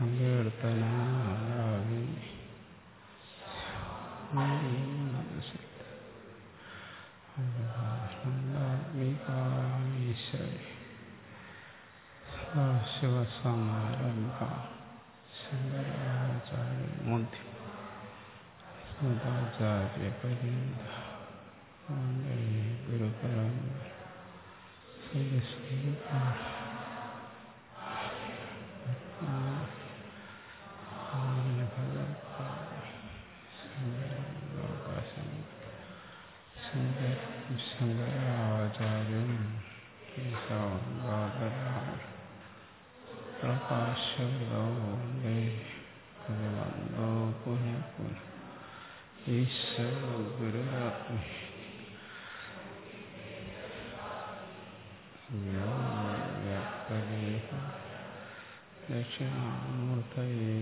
സങ്കീർത്തനാലാവി ഈശ്വരി ശിവസമാരംഭ ശങ്കരാചാര്യ മുദ്യ സദാചാര്യ പര്യന്ത ഗുരുപരമ്പര സരസ്വതി ശങ്കരാചാര്യം പ്രകാശൗലേ ഭഗവന്തോ പുനഃ പുനഃ ഈശ്വര ഗുരുരാത്മ വ്യാപദേഹ ദക്ഷിണാമൂർത്തയേ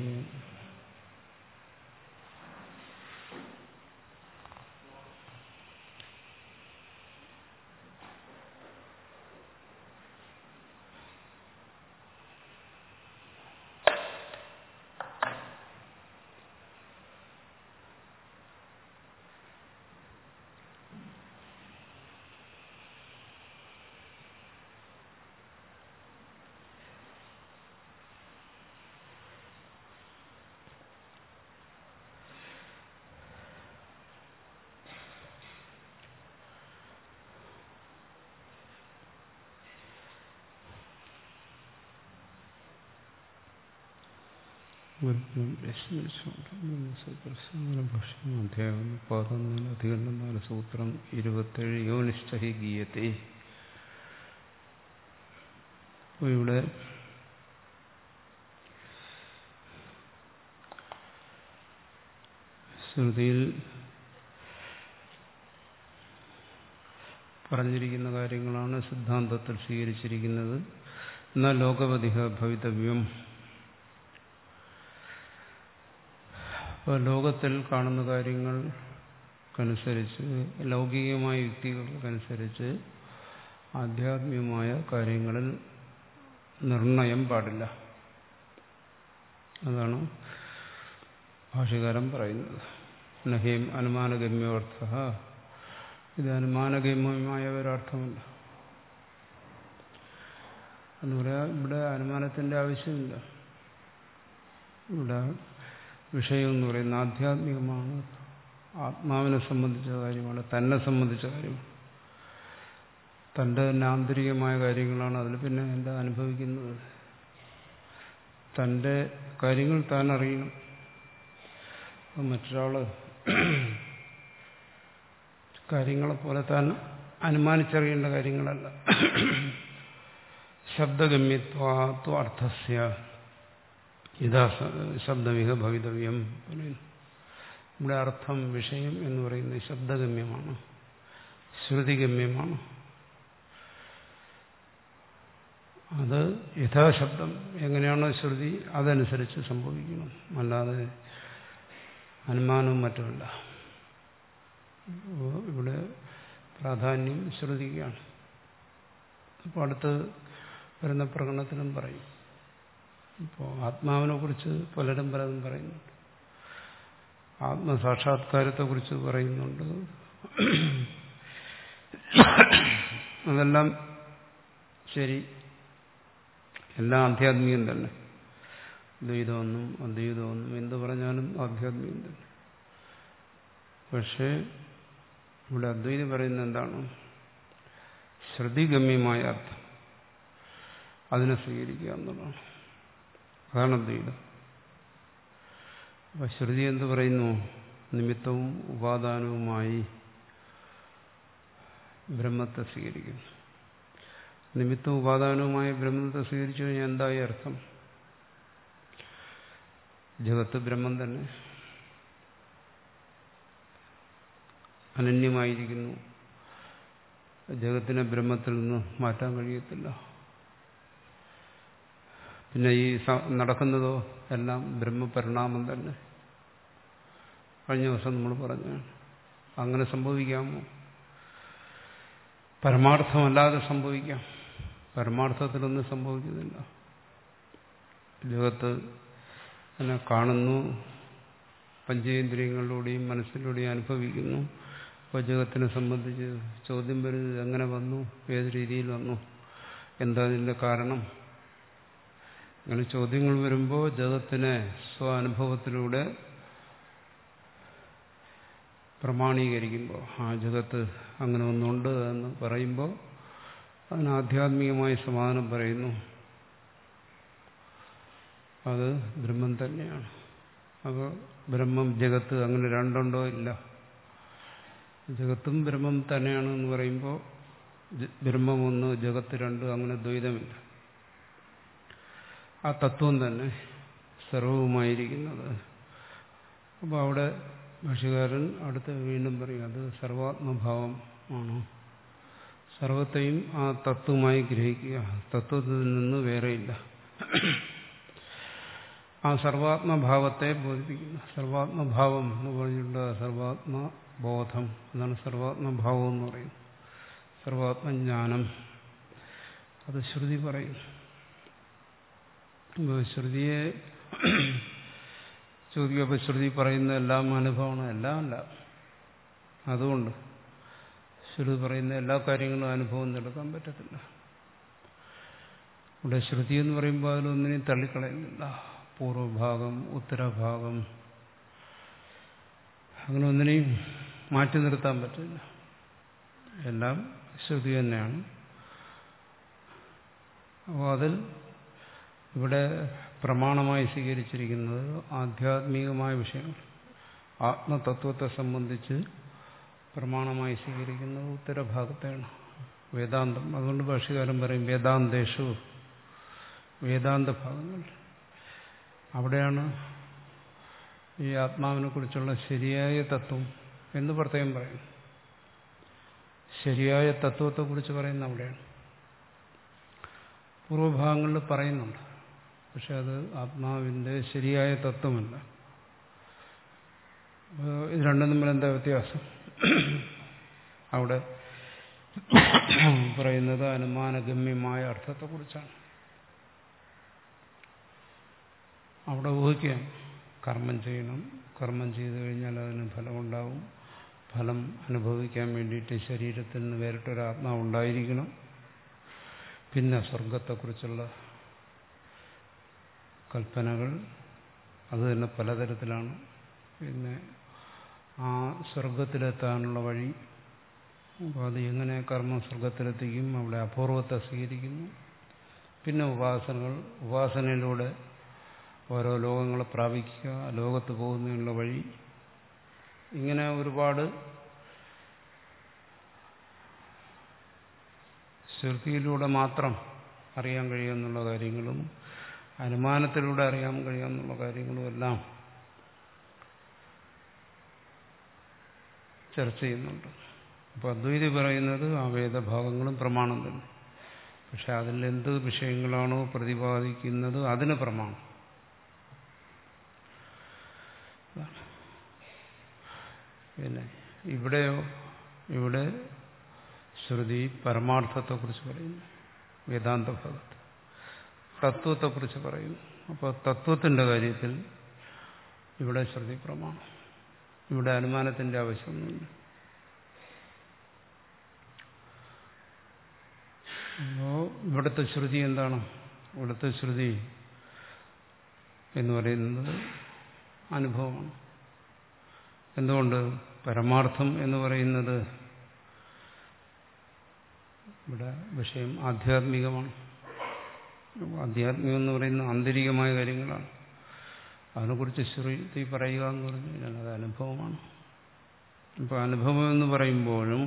ഭക്ഷണാധ്യായം പതിനൊന്നിന് അധികണ്ഠനാല് സൂത്രം ഇരുപത്തേഴ് യോനിഷ്ഠഹി ഗീയത്തെ ഇവിടെ ശ്രുതിയിൽ പറഞ്ഞിരിക്കുന്ന കാര്യങ്ങളാണ് സിദ്ധാന്തത്തിൽ സ്വീകരിച്ചിരിക്കുന്നത് എന്നാൽ ലോകവധിക ഭവിതവ്യം അപ്പോൾ ലോകത്തിൽ കാണുന്ന കാര്യങ്ങൾക്കനുസരിച്ച് ലൗകികമായ യുക്തികൾക്കനുസരിച്ച് ആധ്യാത്മികമായ കാര്യങ്ങളിൽ നിർണയം പാടില്ല അതാണ് ഭാഷകാരൻ പറയുന്നത് നഹീം അനുമാനഗമ്യോർത്ഥ ഇത് അനുമാനഗമ്യമായ ഒരർത്ഥമല്ല എന്ന് പറയാൻ ഇവിടെ അനുമാനത്തിന്റെ ആവശ്യമില്ല ഇവിടെ വിഷയം എന്ന് പറയുന്ന ആധ്യാത്മികമാണ് ആത്മാവിനെ സംബന്ധിച്ച കാര്യമാണ് തന്നെ സംബന്ധിച്ച കാര്യമാണ് തൻ്റെ തന്നെ ആന്തരികമായ കാര്യങ്ങളാണ് അതിൽ പിന്നെ എന്താ അനുഭവിക്കുന്നത് തൻ്റെ കാര്യങ്ങൾ താൻ അറിയണം മറ്റൊരാൾ കാര്യങ്ങളെപ്പോലെ താൻ അനുമാനിച്ചറിയേണ്ട കാര്യങ്ങളല്ല ശബ്ദഗമ്യത്വാത്വ അർത്ഥസ്യ ഇതാ ശബ്ദമിക ഭവിതവ്യം പറയുന്നു ഇവിടെ അർത്ഥം വിഷയം എന്ന് പറയുന്നത് ശബ്ദഗമ്യമാണ് ശ്രുതിഗമ്യമാണ് അത് യഥാശബ്ദം എങ്ങനെയാണോ ശ്രുതി അതനുസരിച്ച് സംഭവിക്കണം അല്ലാതെ അനുമാനവും മറ്റുമല്ല ഇവിടെ പ്രാധാന്യം ശ്രുതിക്കാണ് അപ്പോൾ അടുത്ത് വരുന്ന പ്രകടനത്തിലും പറയും ഇപ്പോൾ ആത്മാവിനെ കുറിച്ച് പലരും പലതും പറയുന്നുണ്ട് ആത്മസാക്ഷാത്കാരത്തെക്കുറിച്ച് പറയുന്നുണ്ട് അതെല്ലാം ശരി എല്ലാം ആധ്യാത്മികം തന്നെ ദ്വൈതമൊന്നും അദ്വൈതമൊന്നും എന്ത് പറഞ്ഞാലും ആധ്യാത്മികം തന്നെ പക്ഷേ ഇവിടെ അദ്വൈതി പറയുന്നത് എന്താണ് ശ്രുതിഗമ്യമായ അർത്ഥം അതിനെ സ്വീകരിക്കുക എന്നുള്ളതാണ് അതാണ് അദ്വൈതം അപ്പൊ ശ്രുതി എന്ത് പറയുന്നു നിമിത്തവും ഉപാദാനവുമായി ബ്രഹ്മത്തെ സ്വീകരിക്കുന്നു നിമിത്തവും ഉപാദാനവുമായി ബ്രഹ്മത്തെ സ്വീകരിച്ചു കഴിഞ്ഞാൽ എന്തായി അർത്ഥം ജഗത്ത് ബ്രഹ്മം തന്നെ അനന്യമായിരിക്കുന്നു ജഗത്തിനെ ബ്രഹ്മത്തിൽ നിന്ന് മാറ്റാൻ കഴിയത്തില്ല പിന്നെ ഈ നടക്കുന്നതോ എല്ലാം ബ്രഹ്മപരിണാമം തന്നെ കഴിഞ്ഞ ദിവസം നമ്മൾ പറഞ്ഞു അങ്ങനെ സംഭവിക്കാമോ പരമാർത്ഥമല്ലാതെ സംഭവിക്കാം പരമാർത്ഥത്തിലൊന്നും സംഭവിക്കുന്നില്ല ജഗത്ത് അതിനെ കാണുന്നു പഞ്ചേന്ദ്രിയങ്ങളിലൂടെയും മനസ്സിലൂടെയും അനുഭവിക്കുന്നു അപ്പോൾ ജഗത്തിനെ സംബന്ധിച്ച് ചോദ്യം വരുന്നത് എങ്ങനെ വന്നു ഏത് രീതിയിൽ വന്നു എന്താ അതിൻ്റെ കാരണം അങ്ങനെ ചോദ്യങ്ങൾ വരുമ്പോൾ ജഗത്തിനെ സ്വാനുഭവത്തിലൂടെ പ്രമാണീകരിക്കുമ്പോൾ ആ ജഗത്ത് അങ്ങനെ ഒന്നുണ്ട് എന്ന് പറയുമ്പോൾ അതിന് ആധ്യാത്മികമായി സമാധാനം പറയുന്നു അത് ബ്രഹ്മം തന്നെയാണ് അപ്പോൾ ബ്രഹ്മം ജഗത്ത് അങ്ങനെ രണ്ടുണ്ടോ ഇല്ല ജഗത്തും ബ്രഹ്മം തന്നെയാണ് എന്ന് പറയുമ്പോൾ ബ്രഹ്മം ഒന്ന് ജഗത്ത് രണ്ട് അങ്ങനെ ദ്വൈതമില്ല ആ തത്വം തന്നെ സർവവുമായിരിക്കുന്നത് അപ്പോൾ അവിടെ ഭാഷകാരൻ അടുത്ത് വീണ്ടും പറയും അത് സർവാത്മഭാവം ആണ് സർവത്തെയും ആ തത്വമായി ഗ്രഹിക്കുക തത്വത്തിൽ നിന്ന് വേറെയില്ല ആ സർവാത്മഭാവത്തെ ബോധിപ്പിക്കുന്നു സർവാത്മഭാവം എന്ന് പറഞ്ഞിട്ടുണ്ട് സർവാത്മബോധം അതാണ് സർവാത്മഭാവം എന്ന് പറയുന്നത് സർവാത്മജ്ഞാനം അത് ശ്രുതി പറയും ശ്രുതിയെ ചോദിക്കുമ്പോൾ ശ്രുതി പറയുന്ന എല്ലാം അനുഭവമാണ് എല്ലാം അല്ല അതുകൊണ്ട് ശ്രുതി പറയുന്ന എല്ലാ കാര്യങ്ങളും അനുഭവം നടക്കാൻ പറ്റത്തില്ല ഇവിടെ ശ്രുതി എന്ന് പറയുമ്പോൾ അതിലൊന്നിനെയും തള്ളിക്കളയുന്നില്ല പൂർവഭാഗം ഉത്തരഭാഗം അങ്ങനെ ഒന്നിനെയും മാറ്റി നിർത്താൻ പറ്റില്ല എല്ലാം ശ്രുതി തന്നെയാണ് അപ്പോൾ അതിൽ ഇവിടെ പ്രമാണമായി സ്വീകരിച്ചിരിക്കുന്നത് ആധ്യാത്മികമായ വിഷയങ്ങൾ ആത്മതത്വത്തെ സംബന്ധിച്ച് പ്രമാണമായി സ്വീകരിക്കുന്നത് ഉത്തരഭാഗത്തെയാണ് വേദാന്തം അതുകൊണ്ട് ഭാഷകാരൻ പറയും വേദാന്തേഷു വേദാന്ത ഭാഗങ്ങൾ അവിടെയാണ് ഈ ആത്മാവിനെ കുറിച്ചുള്ള ശരിയായ തത്വം എന്ന് പ്രത്യേകം പറയും ശരിയായ തത്വത്തെക്കുറിച്ച് പറയുന്ന അവിടെയാണ് പൂർവഭാഗങ്ങളിൽ പറയുന്നുണ്ട് പക്ഷെ അത് ആത്മാവിന്റെ ശരിയായ തത്വമല്ല ഇത് രണ്ടും തമ്മിൽ എന്താ വ്യത്യാസം അവിടെ പറയുന്നത് അനുമാനഗമ്യമായ അർത്ഥത്തെക്കുറിച്ചാണ് അവിടെ ഊഹിക്കാം കർമ്മം ചെയ്യണം കർമ്മം ചെയ്തു കഴിഞ്ഞാൽ അതിന് ഫലമുണ്ടാവും ഫലം അനുഭവിക്കാൻ വേണ്ടിയിട്ട് ശരീരത്തിൽ നിന്ന് വേറിട്ടൊരു ആത്മാവ് ഉണ്ടായിരിക്കണം പിന്നെ സ്വർഗത്തെക്കുറിച്ചുള്ള കൽപ്പനകൾ അത് തന്നെ പലതരത്തിലാണ് പിന്നെ ആ സ്വർഗത്തിലെത്താനുള്ള വഴി അപ്പോൾ അത് എങ്ങനെ കർമ്മം സ്വർഗത്തിലെത്തിക്കും അവിടെ അപൂർവത്തെ സ്വീകരിക്കുന്നു പിന്നെ ഉപാസനകൾ ഉപാസനയിലൂടെ ഓരോ ലോകങ്ങളെ പ്രാപിക്കുക ലോകത്ത് പോകുന്നതിനുള്ള വഴി ഇങ്ങനെ ഒരുപാട് ശ്രുതിയിലൂടെ മാത്രം അറിയാൻ കഴിയുമെന്നുള്ള കാര്യങ്ങളും അനുമാനത്തിലൂടെ അറിയാൻ കഴിയാമെന്നുള്ള കാര്യങ്ങളും എല്ലാം ചർച്ച ചെയ്യുന്നുണ്ട് അപ്പോൾ അദ്വൈതി പറയുന്നത് ആ വേദഭാഗങ്ങളും പ്രമാണം തന്നെ പക്ഷെ അതിൽ എന്ത് വിഷയങ്ങളാണോ പ്രതിപാദിക്കുന്നത് അതിന് പ്രമാണം പിന്നെ ഇവിടെയോ ഇവിടെ ശ്രുതി പരമാർത്ഥത്തെക്കുറിച്ച് പറയുന്നു വേദാന്ത ഭാഗത്ത് തത്വത്തെക്കുറിച്ച് പറയുന്നു അപ്പോൾ തത്വത്തിൻ്റെ കാര്യത്തിൽ ഇവിടെ ശ്രുതി പ്രമാണം ഇവിടെ അനുമാനത്തിൻ്റെ ആവശ്യമൊന്നുമില്ല അപ്പോൾ ഇവിടുത്തെ ശ്രുതി എന്താണ് ഇവിടുത്തെ ശ്രുതി എന്ന് പറയുന്നത് അനുഭവമാണ് എന്തുകൊണ്ട് പരമാർത്ഥം എന്ന് പറയുന്നത് ഇവിടെ വിഷയം ആധ്യാത്മികമാണ് ആധ്യാത്മികം എന്ന് പറയുന്ന ആന്തരികമായ കാര്യങ്ങളാണ് അതിനെക്കുറിച്ച് ശ്രുതി പറയുക എന്ന് പറഞ്ഞു കഴിഞ്ഞാൽ അത് അനുഭവമാണ് ഇപ്പോൾ അനുഭവം എന്ന് പറയുമ്പോഴും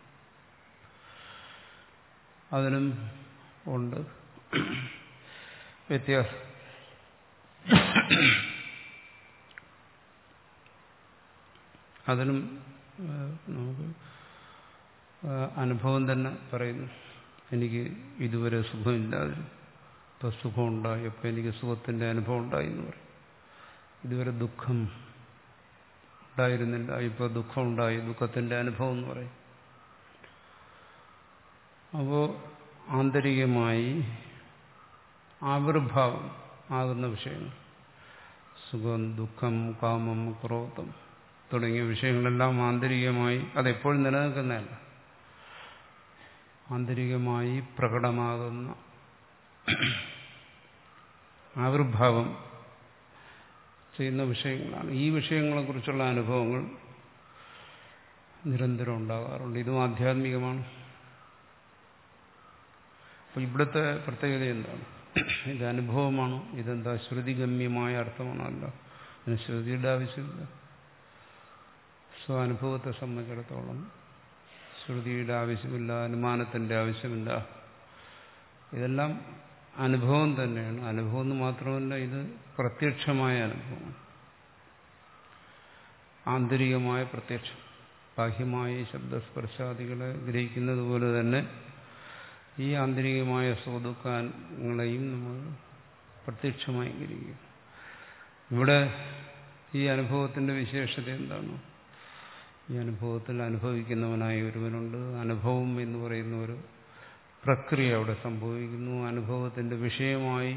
അതിനും ഉണ്ട് വ്യത്യാസം അതിനും നമുക്ക് അനുഭവം തന്നെ പറയുന്നു എനിക്ക് ഇതുവരെ സുഖമില്ലാതിരുന്നു ഇപ്പോൾ സുഖം ഉണ്ടായി അപ്പോൾ എനിക്ക് സുഖത്തിൻ്റെ അനുഭവം ഉണ്ടായി എന്ന് പറയും ഇതുവരെ ദുഃഖം ഉണ്ടായിരുന്നില്ല ഇപ്പോൾ ദുഃഖം ഉണ്ടായി ദുഃഖത്തിൻ്റെ അനുഭവം എന്ന് പറയും അപ്പോൾ ആന്തരികമായി ആവിർഭാവം ആകുന്ന വിഷയങ്ങൾ സുഖം ദുഃഖം കാമം ക്രോധം തുടങ്ങിയ വിഷയങ്ങളെല്ലാം ആന്തരികമായി അതെപ്പോഴും നിലനിൽക്കുന്നതല്ല ആന്തരികമായി പ്രകടമാകുന്ന ആവിർഭാവം ചെയ്യുന്ന വിഷയങ്ങളാണ് ഈ വിഷയങ്ങളെക്കുറിച്ചുള്ള അനുഭവങ്ങൾ നിരന്തരം ഉണ്ടാകാറുണ്ട് ഇതും ആധ്യാത്മികമാണ് അപ്പോൾ ഇവിടുത്തെ പ്രത്യേകത എന്താണ് ഇത് അനുഭവമാണോ ഇതെന്താ ശ്രുതിഗമ്യമായ അർത്ഥമാണോ അല്ല അതിന് ശ്രുതിയുടെ ആവശ്യമില്ല സ്വാനുഭവത്തെ സംബന്ധിച്ചിടത്തോളം ശ്രുതിയുടെ ആവശ്യമില്ല അനുമാനത്തിന്റെ ആവശ്യമില്ല ഇതെല്ലാം അനുഭവം തന്നെയാണ് അനുഭവം എന്ന് മാത്രമല്ല ഇത് പ്രത്യക്ഷമായ അനുഭവം ആന്തരികമായ പ്രത്യക്ഷം ബാഹ്യമായ ശബ്ദസ്പർശാദികളെ ഗ്രഹിക്കുന്നത് പോലെ തന്നെ ഈ ആന്തരികമായ സ്വതുക്കാങ്ങളെയും നമ്മൾ പ്രത്യക്ഷമായി ഗ്രഹിക്കും ഇവിടെ ഈ അനുഭവത്തിന്റെ വിശേഷത എന്താണ് ഈ അനുഭവത്തിൽ അനുഭവിക്കുന്നവനായ ഒരുവനുണ്ട് അനുഭവം എന്ന് പറയുന്ന ഒരു പ്രക്രിയ അവിടെ സംഭവിക്കുന്നു അനുഭവത്തിന്റെ വിഷയമായി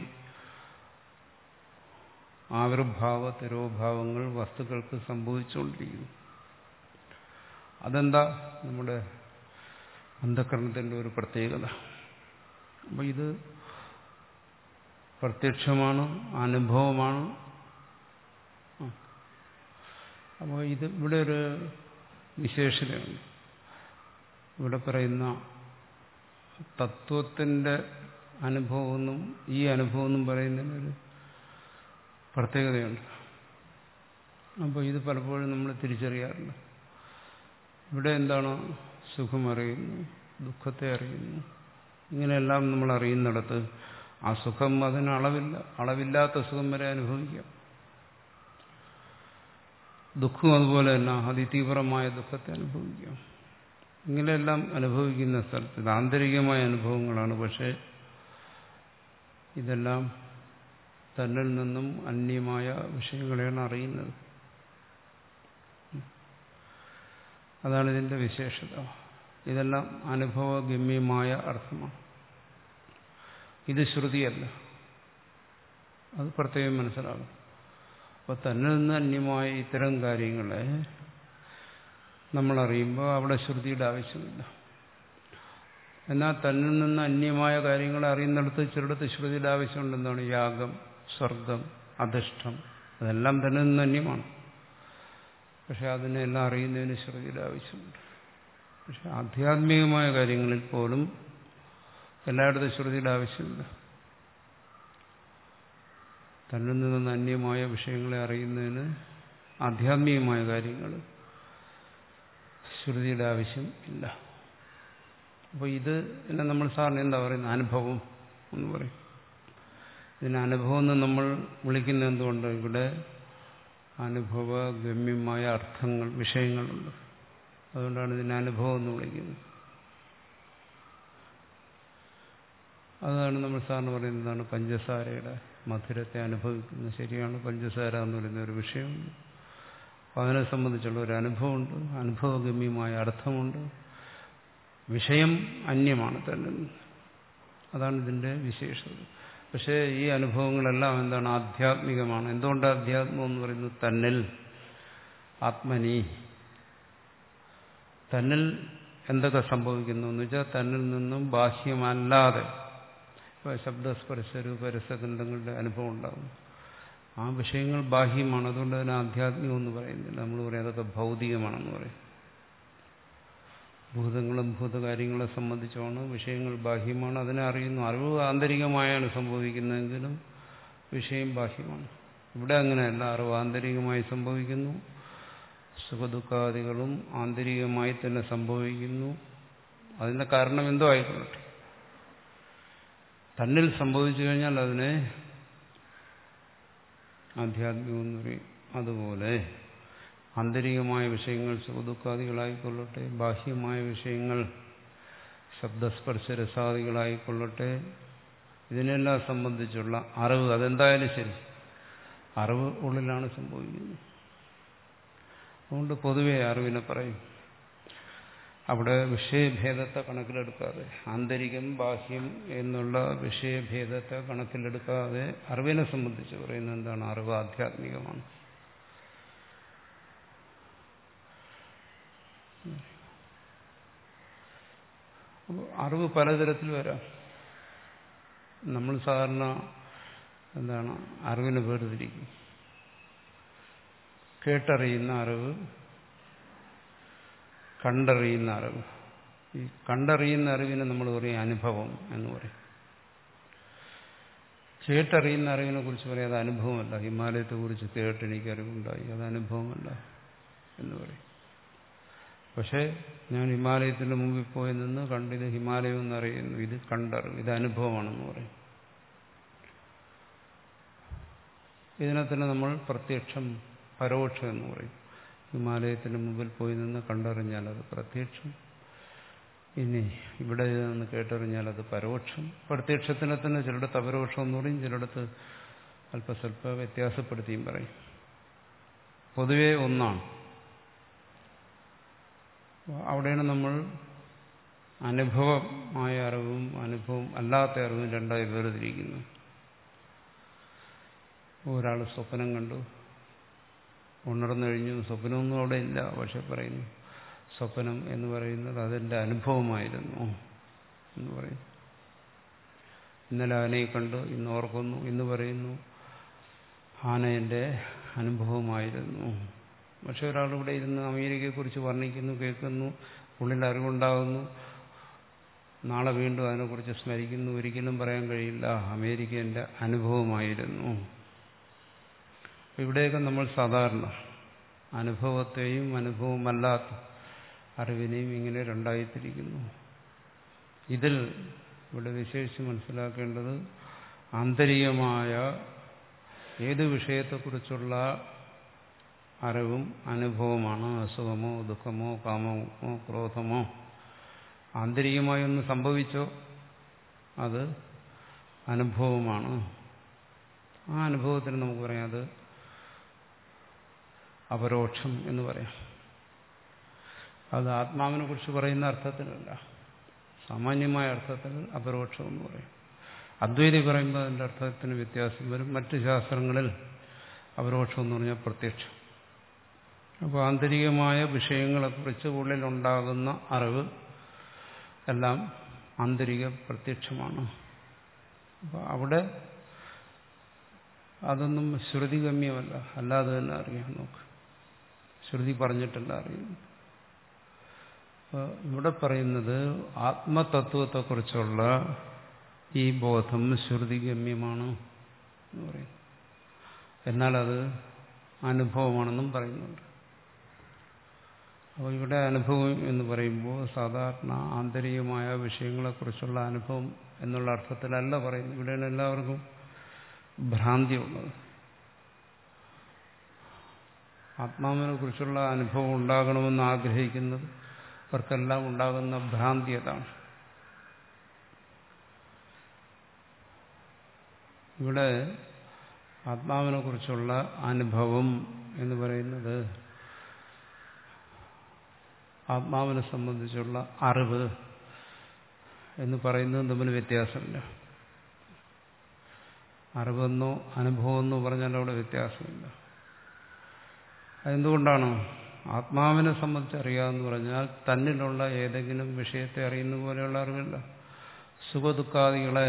ആവിർഭാവ തിരോഭാവങ്ങൾ വസ്തുക്കൾക്ക് സംഭവിച്ചുകൊണ്ടിരിക്കുന്നു അതെന്താ നമ്മുടെ അന്ധകരണത്തിന്റെ ഒരു പ്രത്യേകത അപ്പം ഇത് പ്രത്യക്ഷമാണ് അനുഭവമാണ് അപ്പോൾ ഇത് ഇവിടെ ഒരു വിശേഷതയുണ്ട് ഇവിടെ പറയുന്ന തത്വത്തിന്റെ അനുഭവമെന്നും ഈ അനുഭവമെന്നും പറയുന്നതിനൊരു പ്രത്യേകതയുണ്ട് അപ്പോൾ ഇത് പലപ്പോഴും നമ്മൾ തിരിച്ചറിയാറില്ല ഇവിടെ എന്താണ് സുഖം അറിയുന്നു ദുഃഖത്തെ അറിയുന്നു ഇങ്ങനെയെല്ലാം നമ്മൾ അറിയുന്നിടത്ത് ആ സുഖം അതിന് അളവില്ല അളവില്ലാത്ത സുഖം വരെ അനുഭവിക്കാം ദുഃഖം അതുപോലെ തന്നെ അതിതീവ്രമായ ദുഃഖത്തെ അനുഭവിക്കാം ഇങ്ങനെയെല്ലാം അനുഭവിക്കുന്ന സ്ഥലത്ത് ഇത് ആന്തരികമായ അനുഭവങ്ങളാണ് പക്ഷേ ഇതെല്ലാം തന്നിൽ നിന്നും അന്യമായ വിഷയങ്ങളെയാണ് അറിയുന്നത് അതാണ് ഇതിന്റെ വിശേഷത ഇതെല്ലാം അനുഭവഗമ്യമായ അർത്ഥമാണ് ഇത് ശ്രുതിയല്ല അത് പ്രത്യേകം മനസ്സിലാകും അപ്പോൾ തന്നിൽ നിന്ന് അന്യമായ ഇത്തരം കാര്യങ്ങളെ നമ്മൾ അറിയുമ്പോൾ അവിടെ ശ്രുതിയുടെ ആവശ്യമില്ല എന്നാൽ തന്നിൽ നിന്ന് അന്യമായ കാര്യങ്ങളെ അറിയുന്നിടത്ത് ചിലടത്ത് ശ്രുതിയുടെ ആവശ്യമുണ്ടെന്നാണ് യാഗം സ്വർഗം അധിഷ്ഠം അതെല്ലാം തന്നിൽ നിന്ന് അന്യമാണ് പക്ഷെ അതിനെല്ലാം അറിയുന്നതിന് ശ്രുതിയുടെ ആവശ്യമുണ്ട് പക്ഷെ ആധ്യാത്മികമായ കാര്യങ്ങളിൽ പോലും എല്ലായിടത്തും ശ്രുതിയുടെ ആവശ്യമില്ല തന്നിൽ നിന്ന് അന്യമായ വിഷയങ്ങളെ അറിയുന്നതിന് ആധ്യാത്മികമായ കാര്യങ്ങൾ ശ്രുതിയുടെ ആവശ്യം ഇല്ല അപ്പോൾ ഇത് എന്നെ നമ്മൾ സാറിന് എന്താ പറയുന്നത് അനുഭവം എന്ന് പറയും ഇതിന് അനുഭവം എന്ന് നമ്മൾ വിളിക്കുന്ന എന്തുകൊണ്ട് ഇവിടെ അനുഭവ ഗമ്യമായ അർത്ഥങ്ങൾ വിഷയങ്ങളുണ്ട് അതുകൊണ്ടാണ് ഇതിന് അനുഭവം എന്ന് വിളിക്കുന്നത് അതാണ് നമ്മൾ സാറിന് പറയുന്നതാണ് പഞ്ചസാരയുടെ മധുരത്തെ അനുഭവിക്കുന്നത് ശരിയാണ് പഞ്ചസാര എന്ന് പറയുന്ന ഒരു വിഷയമുണ്ട് അപ്പം അതിനെ സംബന്ധിച്ചുള്ള ഒരു അനുഭവമുണ്ട് അനുഭവഗമ്യമായ അർത്ഥമുണ്ട് വിഷയം അന്യമാണ് തന്നെ അതാണ് ഇതിന്റെ വിശേഷത പക്ഷേ ഈ അനുഭവങ്ങളെല്ലാം എന്താണ് ആധ്യാത്മികമാണ് എന്തുകൊണ്ട് ആധ്യാത്മം എന്ന് പറയുന്നത് തന്നിൽ ആത്മനി തന്നിൽ എന്തൊക്കെ സംഭവിക്കുന്നു എന്ന് വെച്ചാൽ തന്നിൽ നിന്നും ബാഹ്യമല്ലാതെ ഇപ്പോൾ ശബ്ദസ്പർശ രൂപരസഗന്ധങ്ങളുടെ അനുഭവം ഉണ്ടാകും ആ വിഷയങ്ങൾ ബാഹ്യമാണ് അതുകൊണ്ട് തന്നെ ആധ്യാത്മികം എന്ന് പറയുന്നില്ല നമ്മൾ പറയും അതൊക്കെ ഭൗതികമാണെന്ന് പറയും ഭൂതങ്ങളും ഭൂതകാര്യങ്ങളെ സംബന്ധിച്ചാണ് വിഷയങ്ങൾ ബാഹ്യമാണ് അതിനെ അറിയുന്നു അറിവ് ആന്തരികമായാണ് സംഭവിക്കുന്നതെങ്കിലും വിഷയം ബാഹ്യമാണ് ഇവിടെ അങ്ങനെയല്ല അറിവ് ആന്തരികമായി സംഭവിക്കുന്നു സുഖദുഃഖാദികളും ആന്തരികമായി തന്നെ സംഭവിക്കുന്നു അതിന്റെ കാരണം എന്തോ ആയിക്കൊള്ളട്ടെ തന്നിൽ സംഭവിച്ചു കഴിഞ്ഞാൽ അതിനെ ആധ്യാത്മികം എന്ന് പറയും അതുപോലെ ആന്തരികമായ വിഷയങ്ങൾ സുഖദുഃഖാദികളായിക്കൊള്ളട്ടെ ബാഹ്യമായ വിഷയങ്ങൾ ശബ്ദസ്പർശ രസാദികളായിക്കൊള്ളട്ടെ ഇതിനെല്ലാം സംബന്ധിച്ചുള്ള അറിവ് അതെന്തായാലും ശരി അറിവ് ഉള്ളിലാണ് സംഭവിക്കുന്നത് അതുകൊണ്ട് പൊതുവെ അറിവിനെ പറയും അവിടെ വിഷയഭേദത്തെ കണക്കിലെടുക്കാതെ ആന്തരികം ബാഹ്യം എന്നുള്ള വിഷയഭേദത്തെ കണക്കിലെടുക്കാതെ അറിവിനെ സംബന്ധിച്ച് പറയുന്നത് എന്താണ് അറിവ് ആധ്യാത്മികമാണ് അപ്പോൾ അറിവ് പലതരത്തിൽ വരാം നമ്മൾ സാധാരണ എന്താണ് അറിവിനെ വേർതിരിക്കും കേട്ടറിയുന്ന അറിവ് കണ്ടറിയുന്ന അറിവ് ഈ കണ്ടറിയുന്ന അറിവിനെ നമ്മൾ പറയും അനുഭവം എന്ന് പറയും കേട്ടറിയുന്ന അറിവിനെ കുറിച്ച് പറയാം അത് അനുഭവമല്ല ഹിമാലയത്തെ കുറിച്ച് കേട്ട് എനിക്ക് അറിവുണ്ടായി അത് അനുഭവമല്ല എന്ന് പറയും പക്ഷേ ഞാൻ ഹിമാലയത്തിന്റെ മുമ്പിൽ പോയി നിന്ന് കണ്ടിത് ഹിമാലയം എന്നറിയുന്നു ഇത് കണ്ടറിവ് ഇത് അനുഭവമാണെന്ന് പറയും ഇതിനെ തന്നെ നമ്മൾ പ്രത്യക്ഷം പരോക്ഷം എന്ന് പറയും ഹിമാലയത്തിന് മുമ്പിൽ പോയി നിന്ന് കണ്ടറിഞ്ഞാൽ അത് പ്രത്യക്ഷം ഇനി ഇവിടെ നിന്ന് കേട്ടറിഞ്ഞാൽ അത് പരോക്ഷം പ്രത്യക്ഷത്തിനെ തന്നെ ചിലയിടത്ത് അപരോക്ഷം എന്ന് പറയും ചിലയിടത്ത് അല്പസ്വല്പ വ്യത്യാസപ്പെടുത്തിയും പറയും പൊതുവെ ഒന്നാണ് അവിടെയാണ് നമ്മൾ അനുഭവമായ അറിവും അനുഭവം അല്ലാത്ത അറിവും രണ്ടായി വേർതിരിക്കുന്നു ഒരാൾ സ്വപ്നം കണ്ടു ഉണർന്നു കഴിഞ്ഞു സ്വപ്നമൊന്നും അവിടെ ഇല്ല പക്ഷെ പറയുന്നു സ്വപ്നം എന്ന് പറയുന്നത് അതെന്റെ അനുഭവമായിരുന്നു എന്ന് പറയും ഇന്നലെ ആനയെ കണ്ടു ഇന്ന് ഓർക്കുന്നു ഇന്ന് പറയുന്നു ആന എൻ്റെ അനുഭവമായിരുന്നു പക്ഷെ ഒരാൾ ഇവിടെ ഇരുന്ന് അമേരിക്കയെക്കുറിച്ച് വർണ്ണിക്കുന്നു കേൾക്കുന്നു ഉള്ളിൽ അറിവുണ്ടാകുന്നു നാളെ വീണ്ടും അതിനെക്കുറിച്ച് സ്മരിക്കുന്നു ഒരിക്കലും പറയാൻ കഴിയില്ല അമേരിക്ക എൻ്റെ അനുഭവമായിരുന്നു ഇവിടെയൊക്കെ നമ്മൾ സാധാരണ അനുഭവത്തെയും അനുഭവമല്ലാത്ത അറിവിനെയും ഇങ്ങനെ രണ്ടായി തിരിക്കുന്നു ഇതിൽ ഇവിടെ വിശേഷിച്ച് മനസ്സിലാക്കേണ്ടത് ആന്തരികമായ ഏത് വിഷയത്തെക്കുറിച്ചുള്ള അറിവും അനുഭവമാണ് അസുഖമോ ദുഃഖമോ കാമമോ ക്രോധമോ ആന്തരികമായി ഒന്ന് സംഭവിച്ചോ അത് അനുഭവമാണ് ആ അനുഭവത്തിന് നമുക്ക് പറയാം അത് അപരോക്ഷം എന്ന് പറയാം അത് ആത്മാവിനെ കുറിച്ച് പറയുന്ന അർത്ഥത്തിലല്ല സാമാന്യമായ അർത്ഥത്തിൽ അപരോക്ഷം എന്ന് പറയും അദ്വൈതി പറയുമ്പോൾ അതിൻ്റെ അർത്ഥത്തിന് വ്യത്യാസം വരും മറ്റ് ശാസ്ത്രങ്ങളിൽ അപരോക്ഷം എന്ന് പറഞ്ഞാൽ പ്രത്യക്ഷം അപ്പോൾ ആന്തരികമായ വിഷയങ്ങളെക്കുറിച്ച് ഉള്ളിലുണ്ടാകുന്ന അറിവ് എല്ലാം ആന്തരിക പ്രത്യക്ഷമാണ് അപ്പോൾ അവിടെ അതൊന്നും ശ്രുതിഗമ്യമല്ല അല്ലാതെ തന്നെ അറിയാം നോക്ക് ശ്രുതി പറഞ്ഞിട്ടല്ല അറിയുന്നു അപ്പോൾ ഇവിടെ പറയുന്നത് ആത്മതത്വത്തെക്കുറിച്ചുള്ള ഈ ബോധം ശ്രുതിഗമ്യമാണ് എന്ന് പറയും എന്നാൽ അത് അനുഭവമാണെന്നും പറയുന്നുണ്ട് അപ്പോൾ ഇവിടെ അനുഭവം എന്ന് പറയുമ്പോൾ സാധാരണ ആന്തരികമായ വിഷയങ്ങളെക്കുറിച്ചുള്ള അനുഭവം എന്നുള്ള അർത്ഥത്തിലല്ല പറയുന്നത് ഇവിടെയാണ് എല്ലാവർക്കും ഭ്രാന്തിയുള്ളത് ആത്മാവിനെ കുറിച്ചുള്ള അനുഭവം ഉണ്ടാകണമെന്ന് ആഗ്രഹിക്കുന്നത് അവർക്കെല്ലാം ഉണ്ടാകുന്ന ഭ്രാന്തി അതാണ് ഇവിടെ ആത്മാവിനെ കുറിച്ചുള്ള അനുഭവം എന്ന് പറയുന്നത് ആത്മാവിനെ സംബന്ധിച്ചുള്ള അറിവ് എന്ന് പറയുന്നത് തമ്മിൽ വ്യത്യാസമില്ല അറിവെന്നോ അനുഭവമെന്നോ പറഞ്ഞാൽ അവിടെ വ്യത്യാസമില്ല അതെന്തുകൊണ്ടാണ് ആത്മാവിനെ സംബന്ധിച്ച് അറിയാമെന്ന് പറഞ്ഞാൽ തന്നിലുള്ള ഏതെങ്കിലും വിഷയത്തെ അറിയുന്ന പോലെയുള്ള അറിവില്ല സുഖദുഃഖാദികളെ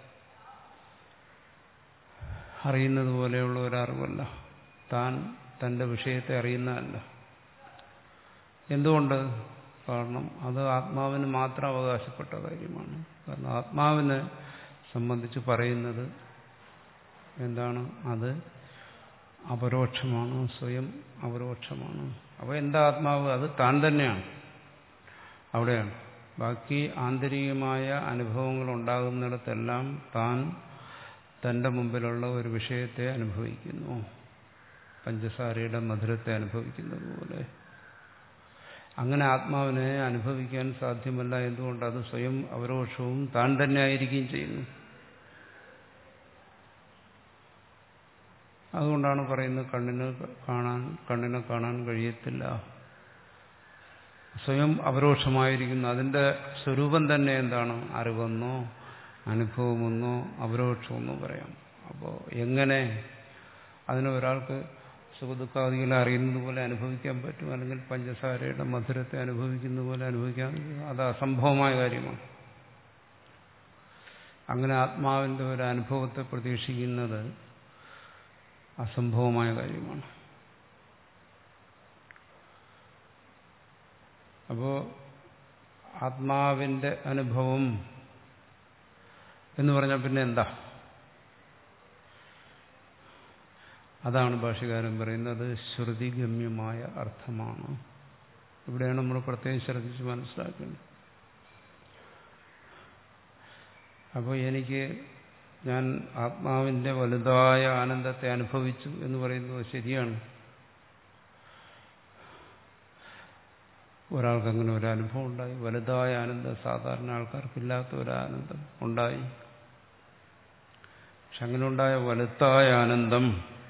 അറിയുന്നത് പോലെയുള്ള ഒരറിവല്ല താൻ തന്റെ വിഷയത്തെ അറിയുന്നതല്ല എന്തുകൊണ്ട് കാരണം അത് ആത്മാവിന് മാത്രം അവകാശപ്പെട്ട കാര്യമാണ് കാരണം ആത്മാവിനെ സംബന്ധിച്ച് പറയുന്നത് എന്താണ് അത് അപരോക്ഷമാണ് സ്വയം അപരോക്ഷമാണ് അപ്പോൾ എന്താ ആത്മാവ് അത് താൻ തന്നെയാണ് അവിടെയാണ് ബാക്കി ആന്തരികമായ അനുഭവങ്ങൾ ഉണ്ടാകുന്നിടത്തെല്ലാം താൻ തന്റെ മുമ്പിലുള്ള ഒരു വിഷയത്തെ അനുഭവിക്കുന്നു പഞ്ചസാരയുടെ മധുരത്തെ അനുഭവിക്കുന്നത് പോലെ അങ്ങനെ ആത്മാവിനെ അനുഭവിക്കാൻ സാധ്യമല്ല എന്തുകൊണ്ട് അത് സ്വയം അവരോഷവും താൻ തന്നെ ആയിരിക്കുകയും ചെയ്യുന്നു അതുകൊണ്ടാണ് പറയുന്നത് കണ്ണിന് കാണാൻ കണ്ണിനെ കാണാൻ കഴിയത്തില്ല സ്വയം അപരോക്ഷമായിരിക്കുന്നു അതിന്റെ സ്വരൂപം തന്നെ എന്താണ് അറിവെന്നോ അനുഭവമെന്നോ അപരോക്ഷമെന്നോ പറയാം അപ്പോൾ എങ്ങനെ അതിന് ഒരാൾക്ക് സുഖദുഃഖാദികളെ അറിയുന്നത് പോലെ അനുഭവിക്കാൻ പറ്റും അല്ലെങ്കിൽ പഞ്ചസാരയുടെ മധുരത്തെ അനുഭവിക്കുന്ന പോലെ അനുഭവിക്കാൻ അത് അസംഭവമായ കാര്യമാണ് അങ്ങനെ ആത്മാവിന്റെ ഒരു അനുഭവത്തെ പ്രതീക്ഷിക്കുന്നത് അസംഭവമായ കാര്യമാണ് അപ്പോൾ ആത്മാവിന്റെ അനുഭവം എന്ന് പറഞ്ഞാൽ പിന്നെ എന്താ അതാണ് ഭാഷകാരൻ പറയുന്നത് ശ്രുതിഗമ്യമായ അർത്ഥമാണ് ഇവിടെയാണ് നമ്മൾ പ്രത്യേകം ശ്രദ്ധിച്ച് മനസ്സിലാക്കേണ്ടത് അപ്പോൾ എനിക്ക് ഞാൻ ആത്മാവിന്റെ വലുതായ ആനന്ദത്തെ അനുഭവിച്ചു എന്ന് പറയുന്നത് ശരിയാണ് ഒരാൾക്ക് അങ്ങനെ ഒരു അനുഭവം ഉണ്ടായി വലുതായ ആനന്ദം സാധാരണ ആൾക്കാർക്കില്ലാത്ത ഒരു ആനന്ദം ഉണ്ടായി പക്ഷെ അങ്ങനെ ഉണ്ടായ വലുതായ ആനന്ദം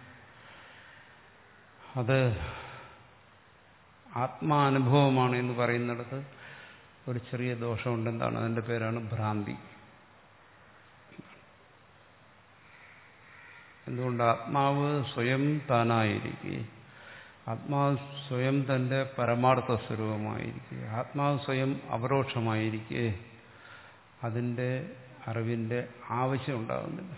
അത് ആത്മാനുഭവമാണ് എന്ന് പറയുന്നിടത്ത് ഒരു ചെറിയ ദോഷമുണ്ട് എന്താണ് അതിന്റെ പേരാണ് ഭ്രാന്തി എന്തുകൊണ്ട് ആത്മാവ് സ്വയം താനായിരിക്കെ ആത്മാവ് സ്വയം തന്റെ പരമാർത്ഥ സ്വരൂപമായിരിക്കെ ആത്മാവ് സ്വയം അപരോക്ഷമായിരിക്കെ അതിന്റെ അറിവിന്റെ ആവശ്യം ഉണ്ടാകുന്നില്ല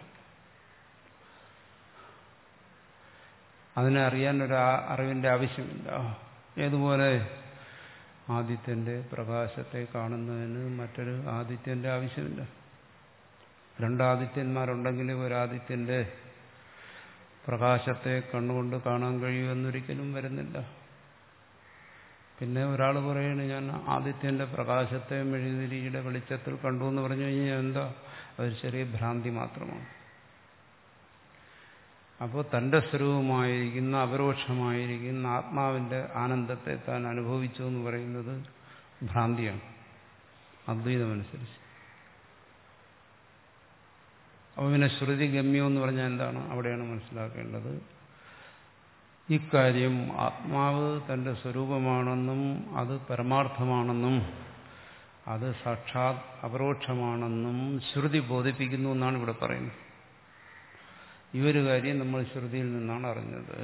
അതിനെ അറിയാൻ ഒരു അറിവിന്റെ ആവശ്യമില്ല ഏതുപോലെ ആദിത്യന്റെ പ്രകാശത്തെ കാണുന്നതിന് മറ്റൊരു ആദിത്യന്റെ ആവശ്യമില്ല രണ്ടാദിത്യന്മാരുണ്ടെങ്കിൽ ഒരാദിത്യന്റെ പ്രകാശത്തെ കണ്ണുകൊണ്ട് കാണാൻ കഴിയുമെന്നൊരിക്കലും വരുന്നില്ല പിന്നെ ഒരാൾ പറയുന്നു ഞാൻ ആദിത്യന്റെ പ്രകാശത്തെ മെഴുകുതിരിയുടെ വെളിച്ചത്തിൽ കണ്ടു എന്ന് പറഞ്ഞു കഴിഞ്ഞാൽ എന്താ അതൊരു ചെറിയ ഭ്രാന്തി മാത്രമാണ് അപ്പോൾ തന്റെ സ്വരൂപമായിരിക്കുന്ന അപരോക്ഷമായിരിക്കുന്ന ആത്മാവിന്റെ ആനന്ദത്തെ താൻ അനുഭവിച്ചു എന്ന് പറയുന്നത് ഭ്രാന്തിയാണ് അദ്വൈതമനുസരിച്ച് അപ്പോൾ പിന്നെ ശ്രുതി ഗമ്യം എന്ന് പറഞ്ഞാൽ എന്താണ് അവിടെയാണ് മനസ്സിലാക്കേണ്ടത് ഇക്കാര്യം ആത്മാവ് തന്റെ സ്വരൂപമാണെന്നും അത് പരമാർത്ഥമാണെന്നും അത് സാക്ഷാത് അപരോക്ഷമാണെന്നും ശ്രുതി ബോധിപ്പിക്കുന്നു എന്നാണ് ഇവിടെ പറയുന്നത് ഈ ഒരു കാര്യം നമ്മൾ ശ്രുതിയിൽ നിന്നാണ് അറിഞ്ഞത്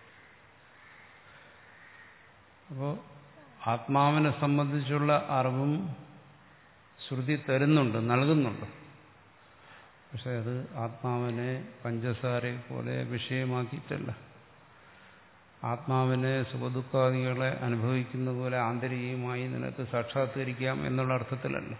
അപ്പോൾ ആത്മാവിനെ സംബന്ധിച്ചുള്ള അറിവും ശ്രുതി തരുന്നുണ്ട് നൽകുന്നുണ്ട് പക്ഷെ അത് ആത്മാവിനെ പഞ്ചസാരയെ പോലെ വിഷയമാക്കിയിട്ടല്ല ആത്മാവിനെ സുഖദുഃഖാദികളെ അനുഭവിക്കുന്ന പോലെ ആന്തരികമായി നിനക്ക് സാക്ഷാത്കരിക്കാം എന്നുള്ള അർത്ഥത്തിലല്ല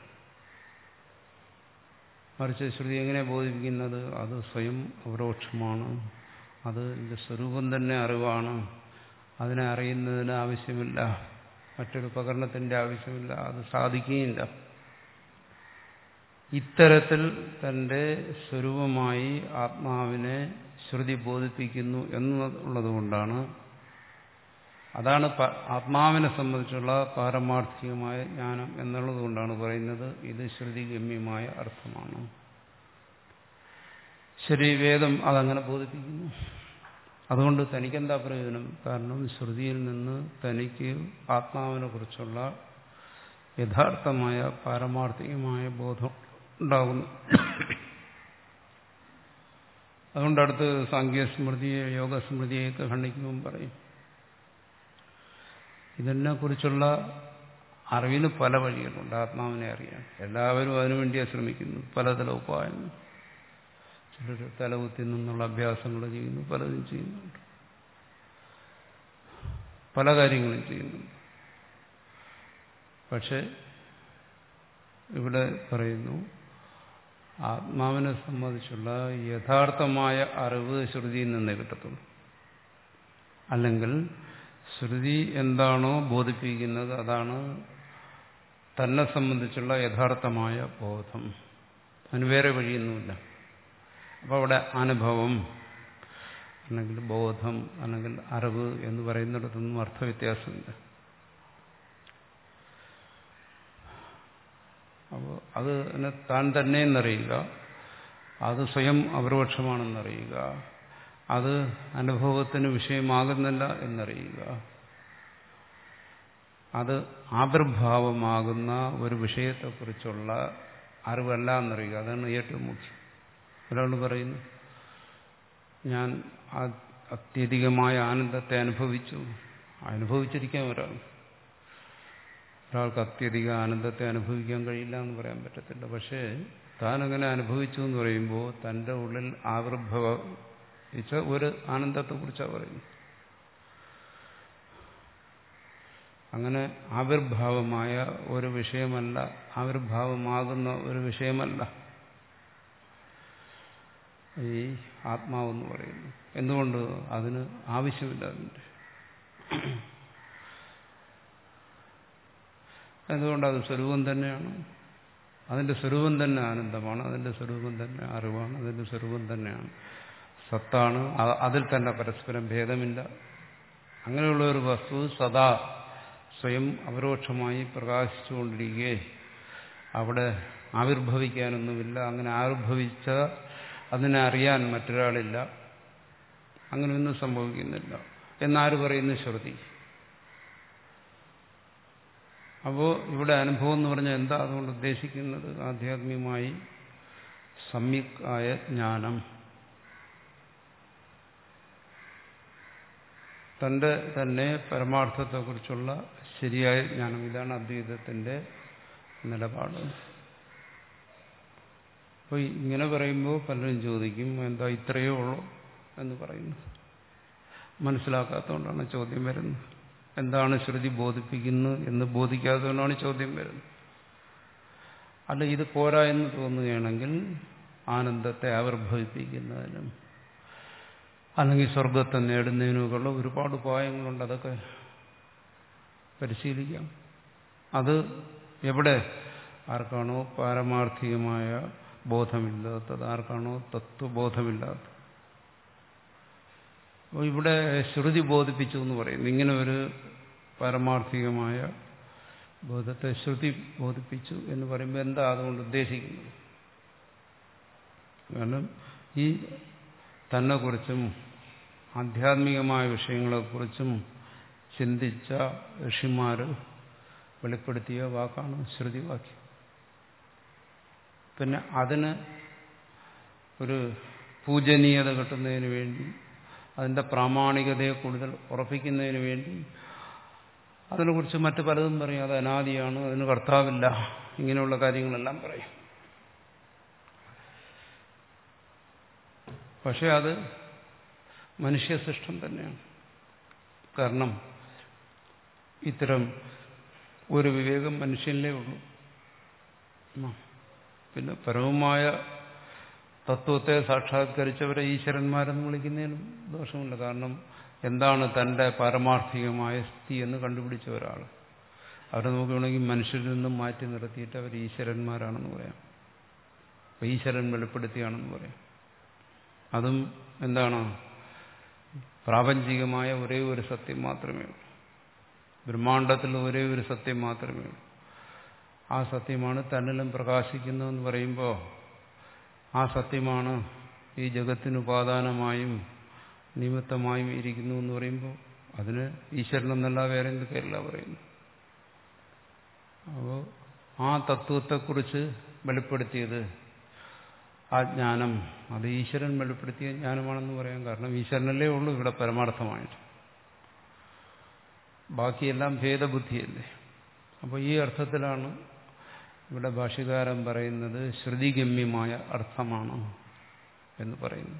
മറിച്ച് ശ്രുതി എങ്ങനെ ബോധിപ്പിക്കുന്നത് അത് സ്വയം അപരോക്ഷമാണ് അത് എൻ്റെ സ്വരൂപം തന്നെ അറിവാണ് അതിനെ അറിയുന്നതിന് ആവശ്യമില്ല മറ്റൊരു ഉപകരണത്തിൻ്റെ ആവശ്യമില്ല അത് സാധിക്കുകയില്ല ഇത്തരത്തിൽ തന്റെ സ്വരൂപമായി ആത്മാവിനെ ശ്രുതി ബോധിപ്പിക്കുന്നു എന്നുള്ളതുകൊണ്ടാണ് അതാണ് ആത്മാവിനെ സംബന്ധിച്ചുള്ള പാരമാർത്ഥികമായ ജ്ഞാനം എന്നുള്ളത് കൊണ്ടാണ് പറയുന്നത് ഇത് ശ്രുതിഗമ്യമായ അർത്ഥമാണ് ശരി വേദം അതങ്ങനെ ബോധിപ്പിക്കുന്നു അതുകൊണ്ട് തനിക്കെന്താ പ്രയോജനം കാരണം ശ്രുതിയിൽ നിന്ന് തനിക്ക് ആത്മാവിനെ കുറിച്ചുള്ള യഥാർത്ഥമായ പാരമാർത്ഥികമായ ബോധം ഉണ്ടാകുന്നു അതുകൊണ്ട് അടുത്ത് സാങ്കേസ്മൃതിയെ യോഗസ്മൃതിയെയൊക്കെ ഖണ്ഡിക്കുമ്പം പറയും ഇതിനെക്കുറിച്ചുള്ള അറിവിന് പല വഴികളുണ്ട് ആത്മാവിനെ അറിയാൻ എല്ലാവരും അതിനുവേണ്ടിയാണ് ശ്രമിക്കുന്നത് പലതര ഉപായങ്ങൾ ചിലർ തലകുത്തി നിന്നുള്ള അഭ്യാസങ്ങൾ ചെയ്യുന്നു പലതും ചെയ്യുന്നുണ്ട് പല കാര്യങ്ങളും ചെയ്യുന്നുണ്ട് പക്ഷെ ഇവിടെ പറയുന്നു ആത്മാവിനെ സംബന്ധിച്ചുള്ള യഥാർത്ഥമായ അറിവ് ശ്രുതിയിൽ നിന്നേ കിട്ടത്തുള്ളൂ അല്ലെങ്കിൽ ശ്രുതി എന്താണോ ബോധിപ്പിക്കുന്നത് അതാണ് തന്നെ സംബന്ധിച്ചുള്ള യഥാർത്ഥമായ ബോധം അതിന് വേറെ വഴിയൊന്നുമില്ല അപ്പോൾ അവിടെ അനുഭവം അല്ലെങ്കിൽ ബോധം അല്ലെങ്കിൽ അറിവ് എന്ന് പറയുന്നിടത്തൊന്നും അർത്ഥവ്യത്യാസമില്ല അപ്പോൾ അത് താൻ തന്നെ എന്നറിയുക അത് സ്വയം അപരോക്ഷമാണെന്നറിയുക അത് അനുഭവത്തിന് വിഷയമാകുന്നില്ല എന്നറിയുക അത് ആവിർഭാവമാകുന്ന ഒരു വിഷയത്തെക്കുറിച്ചുള്ള അറിവല്ല എന്നറിയുക അതാണ് ഏറ്റവും മുഖ്യം ഒരാൾ പറയുന്നു ഞാൻ അത്യധികമായ ആനന്ദത്തെ അനുഭവിച്ചു അനുഭവിച്ചിരിക്കാൻ ഒരാൾ ഒരാൾക്ക് അത്യധിക ആനന്ദത്തെ അനുഭവിക്കാൻ കഴിയില്ല എന്ന് പറയാൻ പറ്റത്തില്ല പക്ഷേ താൻ അങ്ങനെ അനുഭവിച്ചു എന്ന് പറയുമ്പോൾ തൻ്റെ ഉള്ളിൽ ആവിർഭവിച്ച ഒരു ആനന്ദത്തെക്കുറിച്ചാണ് പറയുന്നത് അങ്ങനെ ആവിർഭാവമായ ഒരു വിഷയമല്ല ആവിർഭാവമാകുന്ന ഒരു വിഷയമല്ല ഈ ആത്മാവെന്ന് പറയുന്നു എന്തുകൊണ്ട് അതിന് ആവശ്യമില്ല അതിൻ്റെ എന്തുകൊണ്ട് അത് സ്വരൂപം തന്നെയാണ് അതിന്റെ സ്വരൂപം തന്നെ ആനന്ദമാണ് അതിന്റെ സ്വരൂപം തന്നെ അറിവാണ് അതിന്റെ സ്വരൂപം തന്നെയാണ് സത്താണ് അതിൽ തന്നെ പരസ്പരം ഭേദമില്ല അങ്ങനെയുള്ള ഒരു വസ്തു സദാ സ്വയം അപരോക്ഷമായി പ്രകാശിച്ചുകൊണ്ടിരിക്കെ അവിടെ ആവിർഭവിക്കാനൊന്നുമില്ല അങ്ങനെ ആവിർഭവിച്ച അതിനെ അറിയാൻ മറ്റൊരാളില്ല അങ്ങനെയൊന്നും സംഭവിക്കുന്നില്ല എന്നാര് പറയുന്നു ശ്രുതി അപ്പോൾ ഇവിടെ അനുഭവം എന്ന് പറഞ്ഞാൽ എന്താ അതുകൊണ്ട് ഉദ്ദേശിക്കുന്നത് ആധ്യാത്മികമായി സമ്യക് ആയ ജ്ഞാനം തന്റെ തന്നെ പരമാർത്ഥത്തെക്കുറിച്ചുള്ള ശരിയായ ജ്ഞാനം ഇതാണ് അദ്വൈതത്തിന്റെ നിലപാട് അപ്പോൾ ഇങ്ങനെ പറയുമ്പോൾ പലരും ചോദിക്കും എന്താ ഇത്രയേ ഉള്ളൂ എന്ന് പറയുന്നു മനസ്സിലാക്കാത്തതുകൊണ്ടാണ് ചോദ്യം വരുന്നത് എന്താണ് ശ്രുതി ബോധിപ്പിക്കുന്നത് എന്ന് ബോധിക്കാത്തതുകൊണ്ടാണ് ചോദ്യം വരുന്നത് അല്ല ഇത് പോരാ എന്ന് തോന്നുകയാണെങ്കിൽ ആനന്ദത്തെ ആവിർഭവിപ്പിക്കുന്നതിനും അല്ലെങ്കിൽ സ്വർഗത്തെ നേടുന്നതിനുമൊക്കെയുള്ള ഒരുപാട് ഉപായങ്ങളുണ്ട് അതൊക്കെ പരിശീലിക്കാം അത് എവിടെ ആർക്കാണോ പാരമാർത്ഥികമായ ബോധമില്ലാത്തത് ആർക്കാണോ തത്വബോധമില്ലാത്തത് അപ്പോൾ ഇവിടെ ശ്രുതി ബോധിപ്പിച്ചു എന്ന് പറയുന്നു ഇങ്ങനെ ഒരു പാരമാർത്ഥികമായ ബോധത്തെ ശ്രുതി ബോധിപ്പിച്ചു എന്ന് പറയുമ്പോൾ എന്താ അതുകൊണ്ട് ഉദ്ദേശിക്കുന്നത് കാരണം ഈ തന്നെക്കുറിച്ചും ആധ്യാത്മികമായ വിഷയങ്ങളെക്കുറിച്ചും ചിന്തിച്ച ഋഷിമാർ വെളിപ്പെടുത്തിയ വാക്കാണ് ശ്രുതിവാക്യം പിന്നെ അതിന് ഒരു പൂജനീയത കിട്ടുന്നതിന് വേണ്ടി അതിൻ്റെ പ്രാമാണികതയെ കൂടുതൽ ഉറപ്പിക്കുന്നതിന് വേണ്ടി അതിനെക്കുറിച്ച് മറ്റു പലതും പറയും അത് അനാദിയാണ് അതിന് കർത്താവില്ല ഇങ്ങനെയുള്ള കാര്യങ്ങളെല്ലാം പറയും പക്ഷെ അത് മനുഷ്യസൃഷ്ടം തന്നെയാണ് കാരണം ഇത്തരം ഒരു വിവേകം മനുഷ്യനിലേ ഉള്ളൂ പിന്നെ പരമമായ തത്വത്തെ സാക്ഷാത്കരിച്ചവരെ ഈശ്വരന്മാരെന്ന് വിളിക്കുന്നതിനും ദോഷമില്ല കാരണം എന്താണ് തന്റെ പാരമാർത്ഥികമായ സ്ഥിതി എന്ന് കണ്ടുപിടിച്ച ഒരാൾ അവരെ നോക്കുകയാണെങ്കിൽ മനുഷ്യരിൽ നിന്നും മാറ്റി നിർത്തിയിട്ട് അവർ ഈശ്വരന്മാരാണെന്ന് പറയാം ഈശ്വരൻ വെളിപ്പെടുത്തിയാണെന്ന് പറയാം അതും എന്താണ് പ്രാപഞ്ചികമായ ഒരേ ഒരു സത്യം മാത്രമേ ഉള്ളൂ ബ്രഹ്മാണ്ടത്തിൽ ഒരേ ഒരു സത്യം മാത്രമേ ഉള്ളൂ ആ സത്യമാണ് തന്നിലും പ്രകാശിക്കുന്നതെന്ന് പറയുമ്പോൾ ആ സത്യമാണ് ഈ ജഗത്തിന് ഉപാദാനമായും നിമിത്തമായും ഇരിക്കുന്നു എന്ന് പറയുമ്പോൾ അതിന് ഈശ്വരൻ എന്നല്ല വേറെ എന്ത് പേരല്ല പറയുന്നു അപ്പോൾ ആ തത്വത്തെക്കുറിച്ച് വെളിപ്പെടുത്തിയത് ആ ജ്ഞാനം അത് ഈശ്വരൻ വെളിപ്പെടുത്തിയ ജ്ഞാനമാണെന്ന് പറയാം കാരണം ഈശ്വരനല്ലേ ഉള്ളൂ ഇവിടെ പരമാർത്ഥമായിട്ട് ബാക്കിയെല്ലാം ഭേദബുദ്ധിയല്ലേ അപ്പോൾ ഈ അർത്ഥത്തിലാണ് ഇവിടെ ഭാഷ്യകാരൻ പറയുന്നത് ശ്രുതിഗമ്യമായ അർത്ഥമാണ് എന്ന് പറയുന്നു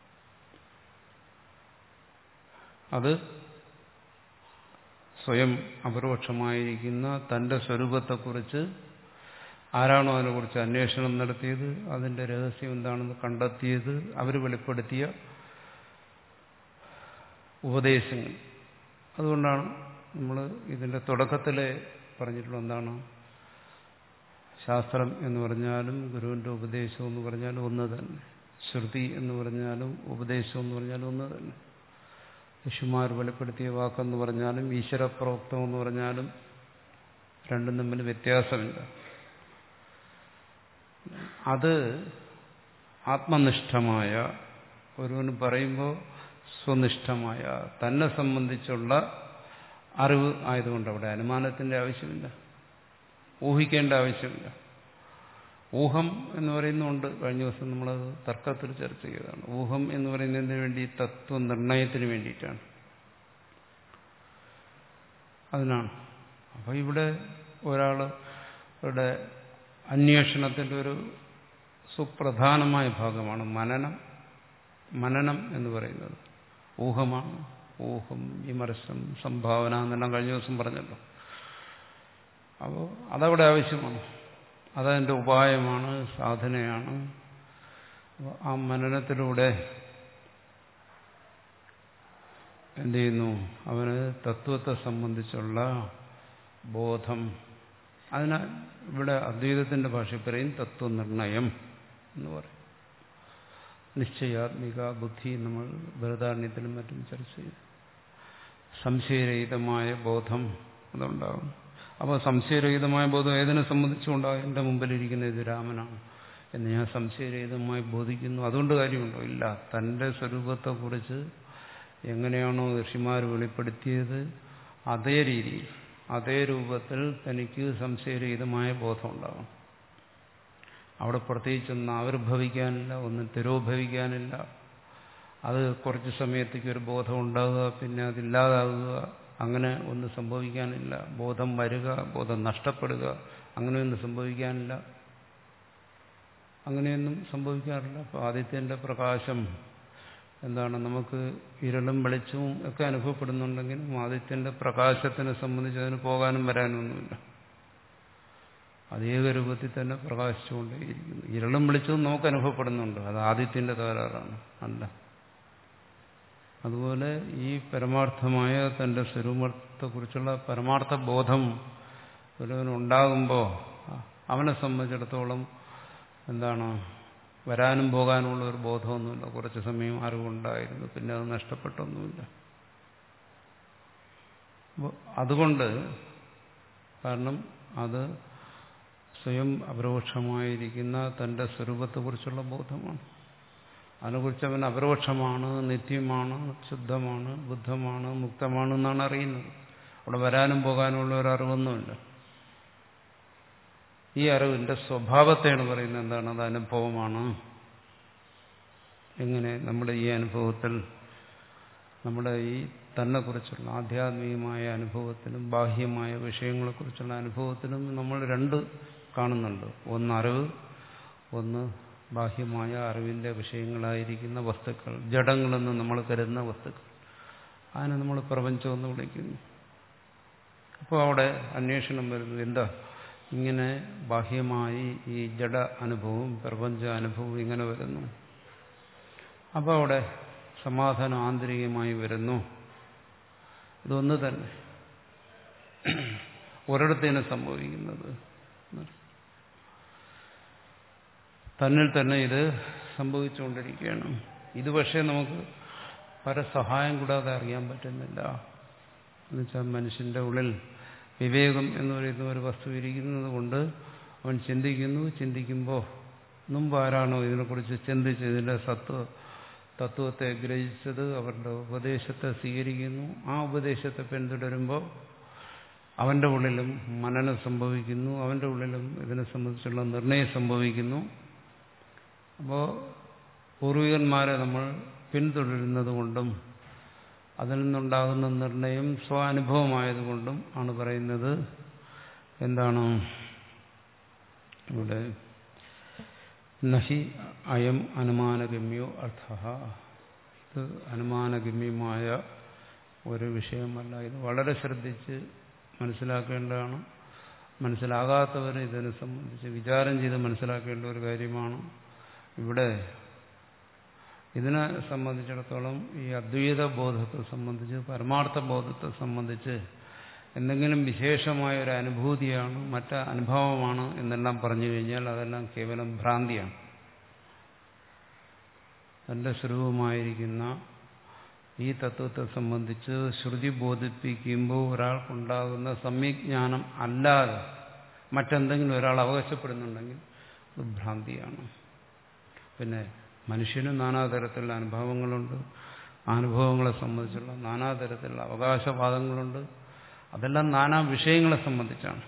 അത് സ്വയം അപരോക്ഷമായിരിക്കുന്ന തന്റെ സ്വരൂപത്തെക്കുറിച്ച് ആരാണോ അതിനെക്കുറിച്ച് അന്വേഷണം നടത്തിയത് അതിന്റെ രഹസ്യം എന്താണെന്ന് കണ്ടെത്തിയത് അവർ വെളിപ്പെടുത്തിയ ഉപദേശങ്ങൾ അതുകൊണ്ടാണ് നമ്മൾ ഇതിന്റെ തുടക്കത്തിലെ പറഞ്ഞിട്ടുള്ള എന്താണ് ശാസ്ത്രം എന്ന് പറഞ്ഞാലും ഗുരുവിന്റെ ഉപദേശം എന്ന് പറഞ്ഞാലും ഒന്ന് തന്നെ ശ്രുതി എന്ന് പറഞ്ഞാലും ഉപദേശം എന്ന് പറഞ്ഞാലും ഒന്ന് തന്നെ ഋഷിമാർ വെളിപ്പെടുത്തിയ വാക്കെന്ന് പറഞ്ഞാലും ഈശ്വരപ്രോക്തം എന്ന് പറഞ്ഞാലും രണ്ടും തമ്മിൽ വ്യത്യാസമില്ല അത് ആത്മനിഷ്ഠമായ ഒരുവന് പറയുമ്പോൾ സ്വനിഷ്ഠമായ തന്നെ സംബന്ധിച്ചുള്ള അറിവ് ആയതുകൊണ്ട് അവിടെ അനുമാനത്തിന്റെ ആവശ്യമില്ല ഊഹിക്കേണ്ട ആവശ്യമില്ല ഊഹം എന്ന് പറയുന്നുണ്ട് കഴിഞ്ഞ ദിവസം നമ്മൾ തർക്കത്തിൽ ചർച്ച ചെയ്തതാണ് ഊഹം എന്ന് പറയുന്നതിന് വേണ്ടി തത്വനിർണയത്തിന് വേണ്ടിയിട്ടാണ് അതിനാണ് അപ്പോൾ ഇവിടെ ഒരാളുടെ അന്വേഷണത്തിൻ്റെ ഒരു സുപ്രധാനമായ ഭാഗമാണ് മനനം മനനം എന്ന് പറയുന്നത് ഊഹമാണ് ഊഹം വിമർശം സംഭാവന എന്നെല്ലാം കഴിഞ്ഞ ദിവസം പറഞ്ഞല്ലോ അപ്പോൾ അതവിടെ ആവശ്യമാണ് അതതിൻ്റെ ഉപായമാണ് സാധനയാണ് ആ മനനത്തിലൂടെ എന്ത് ചെയ്യുന്നു അവന് തത്വത്തെ സംബന്ധിച്ചുള്ള ബോധം അതിന് ഇവിടെ അദ്വൈതത്തിന്റെ ഭാഷ പറയും തത്വനിർണയം എന്ന് പറയും നിശ്ചയാത്മിക ബുദ്ധി നമ്മൾ ബൃഹദാരണ്യത്തിലും മറ്റും ചർച്ച ചെയ്തു സംശയരഹിതമായ ബോധം അതുണ്ടാകും അപ്പോൾ സംശയരഹിതമായ ബോധം ഏതിനെ സംബന്ധിച്ചുണ്ടാകും എൻ്റെ മുമ്പിലിരിക്കുന്ന ഇത് രാമനാണ് എന്ന് ഞാൻ സംശയരഹിതമായി ബോധിക്കുന്നു അതുകൊണ്ട് കാര്യമുണ്ടോ ഇല്ല തൻ്റെ സ്വരൂപത്തെക്കുറിച്ച് എങ്ങനെയാണോ ഋഷിമാർ വെളിപ്പെടുത്തിയത് അതേ രീതിയിൽ അതേ രൂപത്തിൽ തനിക്ക് സംശയരഹിതമായ ബോധം ഉണ്ടാകും അവിടെ പ്രത്യേകിച്ചൊന്നും ആവിർഭവിക്കാനില്ല ഒന്നും തിരോഭവിക്കാനില്ല അത് കുറച്ച് സമയത്തേക്ക് ഒരു ബോധം ഉണ്ടാകുക പിന്നെ അതില്ലാതാകുക അങ്ങനെ ഒന്നും സംഭവിക്കാനില്ല ബോധം വരിക ബോധം നഷ്ടപ്പെടുക അങ്ങനെയൊന്നും സംഭവിക്കാനില്ല അങ്ങനെയൊന്നും സംഭവിക്കാറില്ല അപ്പോൾ ആദിത്യൻ്റെ പ്രകാശം എന്താണ് നമുക്ക് ഇരുളും വെളിച്ചവും ഒക്കെ അനുഭവപ്പെടുന്നുണ്ടെങ്കിലും ആദിത്യന്റെ പ്രകാശത്തിനെ സംബന്ധിച്ച് അതിന് പോകാനും വരാനൊന്നുമില്ല അതേക രൂപത്തിൽ തന്നെ പ്രകാശിച്ചുകൊണ്ടേയിരിക്കുന്നു ഇരുളും വെളിച്ചവും നമുക്ക് അനുഭവപ്പെടുന്നുണ്ട് അത് ആദിത്യന്റെ തകരാറാണ് അല്ല അതുപോലെ ഈ പരമാർത്ഥമായ തന്റെ സ്വരൂപത്തെക്കുറിച്ചുള്ള പരമാർത്ഥ ബോധം ഒരുവനുണ്ടാകുമ്പോൾ അവനെ സംബന്ധിച്ചിടത്തോളം എന്താണ് വരാനും പോകാനുമുള്ള ഒരു ബോധമൊന്നുമില്ല കുറച്ച് സമയം അറിവുണ്ടായിരുന്നു പിന്നെ അത് നഷ്ടപ്പെട്ടൊന്നുമില്ല അതുകൊണ്ട് കാരണം അത് സ്വയം അപരോക്ഷമായിരിക്കുന്ന തന്റെ സ്വരൂപത്തെക്കുറിച്ചുള്ള ബോധമാണ് അതിനെക്കുറിച്ച് അവൻ അപരോക്ഷമാണ് നിത്യമാണ് ശുദ്ധമാണ് ബുദ്ധമാണ് മുക്തമാണ് എന്നാണ് അറിയുന്നത് അവിടെ വരാനും പോകാനുമുള്ള ഒരു അറിവൊന്നുമില്ല ഈ അറിവിന്റെ സ്വഭാവത്തെയാണ് പറയുന്നത് എന്താണ് അത് അനുഭവമാണ് എങ്ങനെ നമ്മുടെ ഈ അനുഭവത്തിൽ നമ്മുടെ ഈ തന്നെക്കുറിച്ചുള്ള ആധ്യാത്മികമായ അനുഭവത്തിനും ബാഹ്യമായ വിഷയങ്ങളെക്കുറിച്ചുള്ള അനുഭവത്തിനും നമ്മൾ രണ്ട് കാണുന്നുണ്ട് ഒന്ന് അറിവ് ഒന്ന് ബാഹ്യമായ അറിവിന്റെ വിഷയങ്ങളായിരിക്കുന്ന വസ്തുക്കൾ ജഡങ്ങളെന്ന് നമ്മൾ കരുതുന്ന വസ്തുക്കൾ അതിനെ നമ്മൾ പ്രപഞ്ചമെന്ന് വിളിക്കുന്നു അപ്പോൾ അവിടെ അന്വേഷണം വരുന്നത് എന്താ ഇങ്ങനെ ബാഹ്യമായി ഈ ജഡ അനുഭവവും പ്രപഞ്ച അനുഭവവും ഇങ്ങനെ വരുന്നു അപ്പോൾ അവിടെ സമാധാനം ആന്തരികമായി വരുന്നു ഇതൊന്ന് തന്നെ ഒരിടത്തേനെ സംഭവിക്കുന്നത് തന്നിൽ തന്നെ ഇത് സംഭവിച്ചുകൊണ്ടിരിക്കുകയാണ് ഇത് പക്ഷേ നമുക്ക് പരസഹായം കൂടാതെ അറിയാൻ പറ്റുന്നില്ല എന്നുവെച്ചാൽ മനുഷ്യന്റെ ഉള്ളിൽ വിവേകം എന്ന് പറയുന്ന ഒരു വസ്തു ഇരിക്കുന്നത് കൊണ്ട് അവൻ ചിന്തിക്കുന്നു ചിന്തിക്കുമ്പോൾ മുമ്പ് ആരാണോ ഇതിനെക്കുറിച്ച് ചിന്തിച്ച് ഇതിന്റെ സത്വ തത്വത്തെ ഗ്രഹിച്ചത് അവരുടെ ഉപദേശത്തെ സ്വീകരിക്കുന്നു ആ ഉപദേശത്തെ പിന്തുടരുമ്പോൾ അവന്റെ ഉള്ളിലും മനനം സംഭവിക്കുന്നു അവന്റെ ഉള്ളിലും ഇതിനെ സംബന്ധിച്ചുള്ള നിർണയം സംഭവിക്കുന്നു അപ്പോൾ പൂർവികന്മാരെ നമ്മൾ പിന്തുടരുന്നത് കൊണ്ടും അതിൽ നിന്നുണ്ടാകുന്ന നിർണയം സ്വാനുഭവമായതുകൊണ്ടും ആണ് പറയുന്നത് എന്താണ് ഇവിടെ നഹി അയം അനുമാനഗമ്യോ അർത്ഥ ഇത് അനുമാനഗമ്യമായ ഒരു വിഷയമല്ല ഇത് വളരെ ശ്രദ്ധിച്ച് മനസ്സിലാക്കേണ്ടതാണ് മനസ്സിലാകാത്തവർ ഇതിനെ സംബന്ധിച്ച് വിചാരം ചെയ്ത് മനസ്സിലാക്കേണ്ട ഒരു കാര്യമാണ് ഇവിടെ ഇതിനെ സംബന്ധിച്ചിടത്തോളം ഈ അദ്വൈത ബോധത്തെ സംബന്ധിച്ച് പരമാർത്ഥ ബോധത്തെ സംബന്ധിച്ച് എന്തെങ്കിലും വിശേഷമായ ഒരു അനുഭൂതിയാണ് മറ്റ അനുഭവമാണ് എന്നെല്ലാം പറഞ്ഞു കഴിഞ്ഞാൽ അതെല്ലാം കേവലം ഭ്രാന്തിയാണ് തന്റെ സ്വരൂപമായിരിക്കുന്ന ഈ തത്വത്തെ സംബന്ധിച്ച് ശ്രുതി ബോധിപ്പിക്കുമ്പോൾ ഒരാൾക്കുണ്ടാകുന്ന സമ്യജ്ഞാനം അല്ലാതെ മറ്റെന്തെങ്കിലും ഒരാൾ അവകാശപ്പെടുന്നുണ്ടെങ്കിൽ അത് ഭ്രാന്തിയാണ് പിന്നെ മനുഷ്യനും നാനാതരത്തിലുള്ള അനുഭവങ്ങളുണ്ട് അനുഭവങ്ങളെ സംബന്ധിച്ചുള്ള നാനാതരത്തിലുള്ള അവകാശവാദങ്ങളുണ്ട് അതെല്ലാം നാനാ വിഷയങ്ങളെ സംബന്ധിച്ചാണ്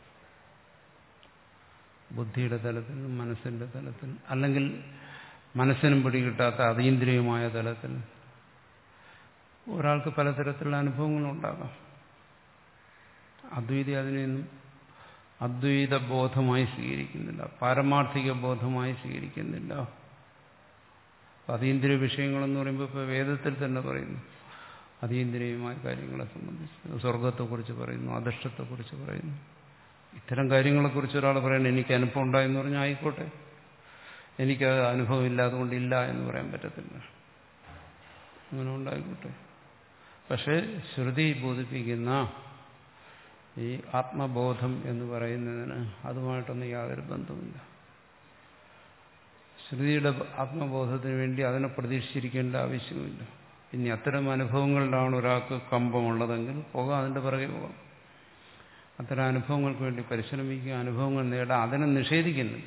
ബുദ്ധിയുടെ തലത്തിൽ മനസ്സിന്റെ തലത്തിൽ അല്ലെങ്കിൽ മനസ്സിനും പിടികിട്ടാത്ത അതീന്ദ്രിയമായ തലത്തിൽ ഒരാൾക്ക് പലതരത്തിലുള്ള അനുഭവങ്ങളുണ്ടാകാം അദ്വൈതി അതിനെയൊന്നും അദ്വൈത ബോധമായി സ്വീകരിക്കുന്നില്ല പാരമാർത്ഥിക ബോധമായി സ്വീകരിക്കുന്നില്ല അതീന്ദ്രിയ വിഷയങ്ങളെന്ന് പറയുമ്പോൾ ഇപ്പോൾ വേദത്തിൽ തന്നെ പറയുന്നു അതീന്ദ്രിയമായ കാര്യങ്ങളെ സംബന്ധിച്ച് സ്വർഗത്തെക്കുറിച്ച് പറയുന്നു അദൃഷ്ടത്തെക്കുറിച്ച് പറയുന്നു ഇത്തരം കാര്യങ്ങളെക്കുറിച്ച് ഒരാൾ പറയണം എനിക്ക് അനുഭവം ഉണ്ടായെന്ന് പറഞ്ഞാൽ ആയിക്കോട്ടെ എനിക്കത് അനുഭവം ഇല്ല അതുകൊണ്ട് ഇല്ല എന്ന് പറയാൻ പറ്റത്തില്ല അങ്ങനെ ഉണ്ടായിക്കോട്ടെ പക്ഷേ ശ്രുതി ബോധിപ്പിക്കുന്ന ഈ ആത്മബോധം എന്ന് പറയുന്നതിന് അതുമായിട്ടൊന്നും യാതൊരു ബന്ധവുമില്ല ശ്രുതിയുടെ ആത്മബോധത്തിന് വേണ്ടി അതിനെ പ്രതീക്ഷിച്ചിരിക്കേണ്ട ആവശ്യമില്ല ഇനി അത്തരം അനുഭവങ്ങളിലാണ് ഒരാൾക്ക് കമ്പമുള്ളതെങ്കിൽ പോകാം അതിൻ്റെ പിറകെ പോകാം അത്തരം അനുഭവങ്ങൾക്ക് വേണ്ടി പരിശ്രമിക്കുക അനുഭവങ്ങൾ നേടാൻ അതിനെ നിഷേധിക്കുന്നില്ല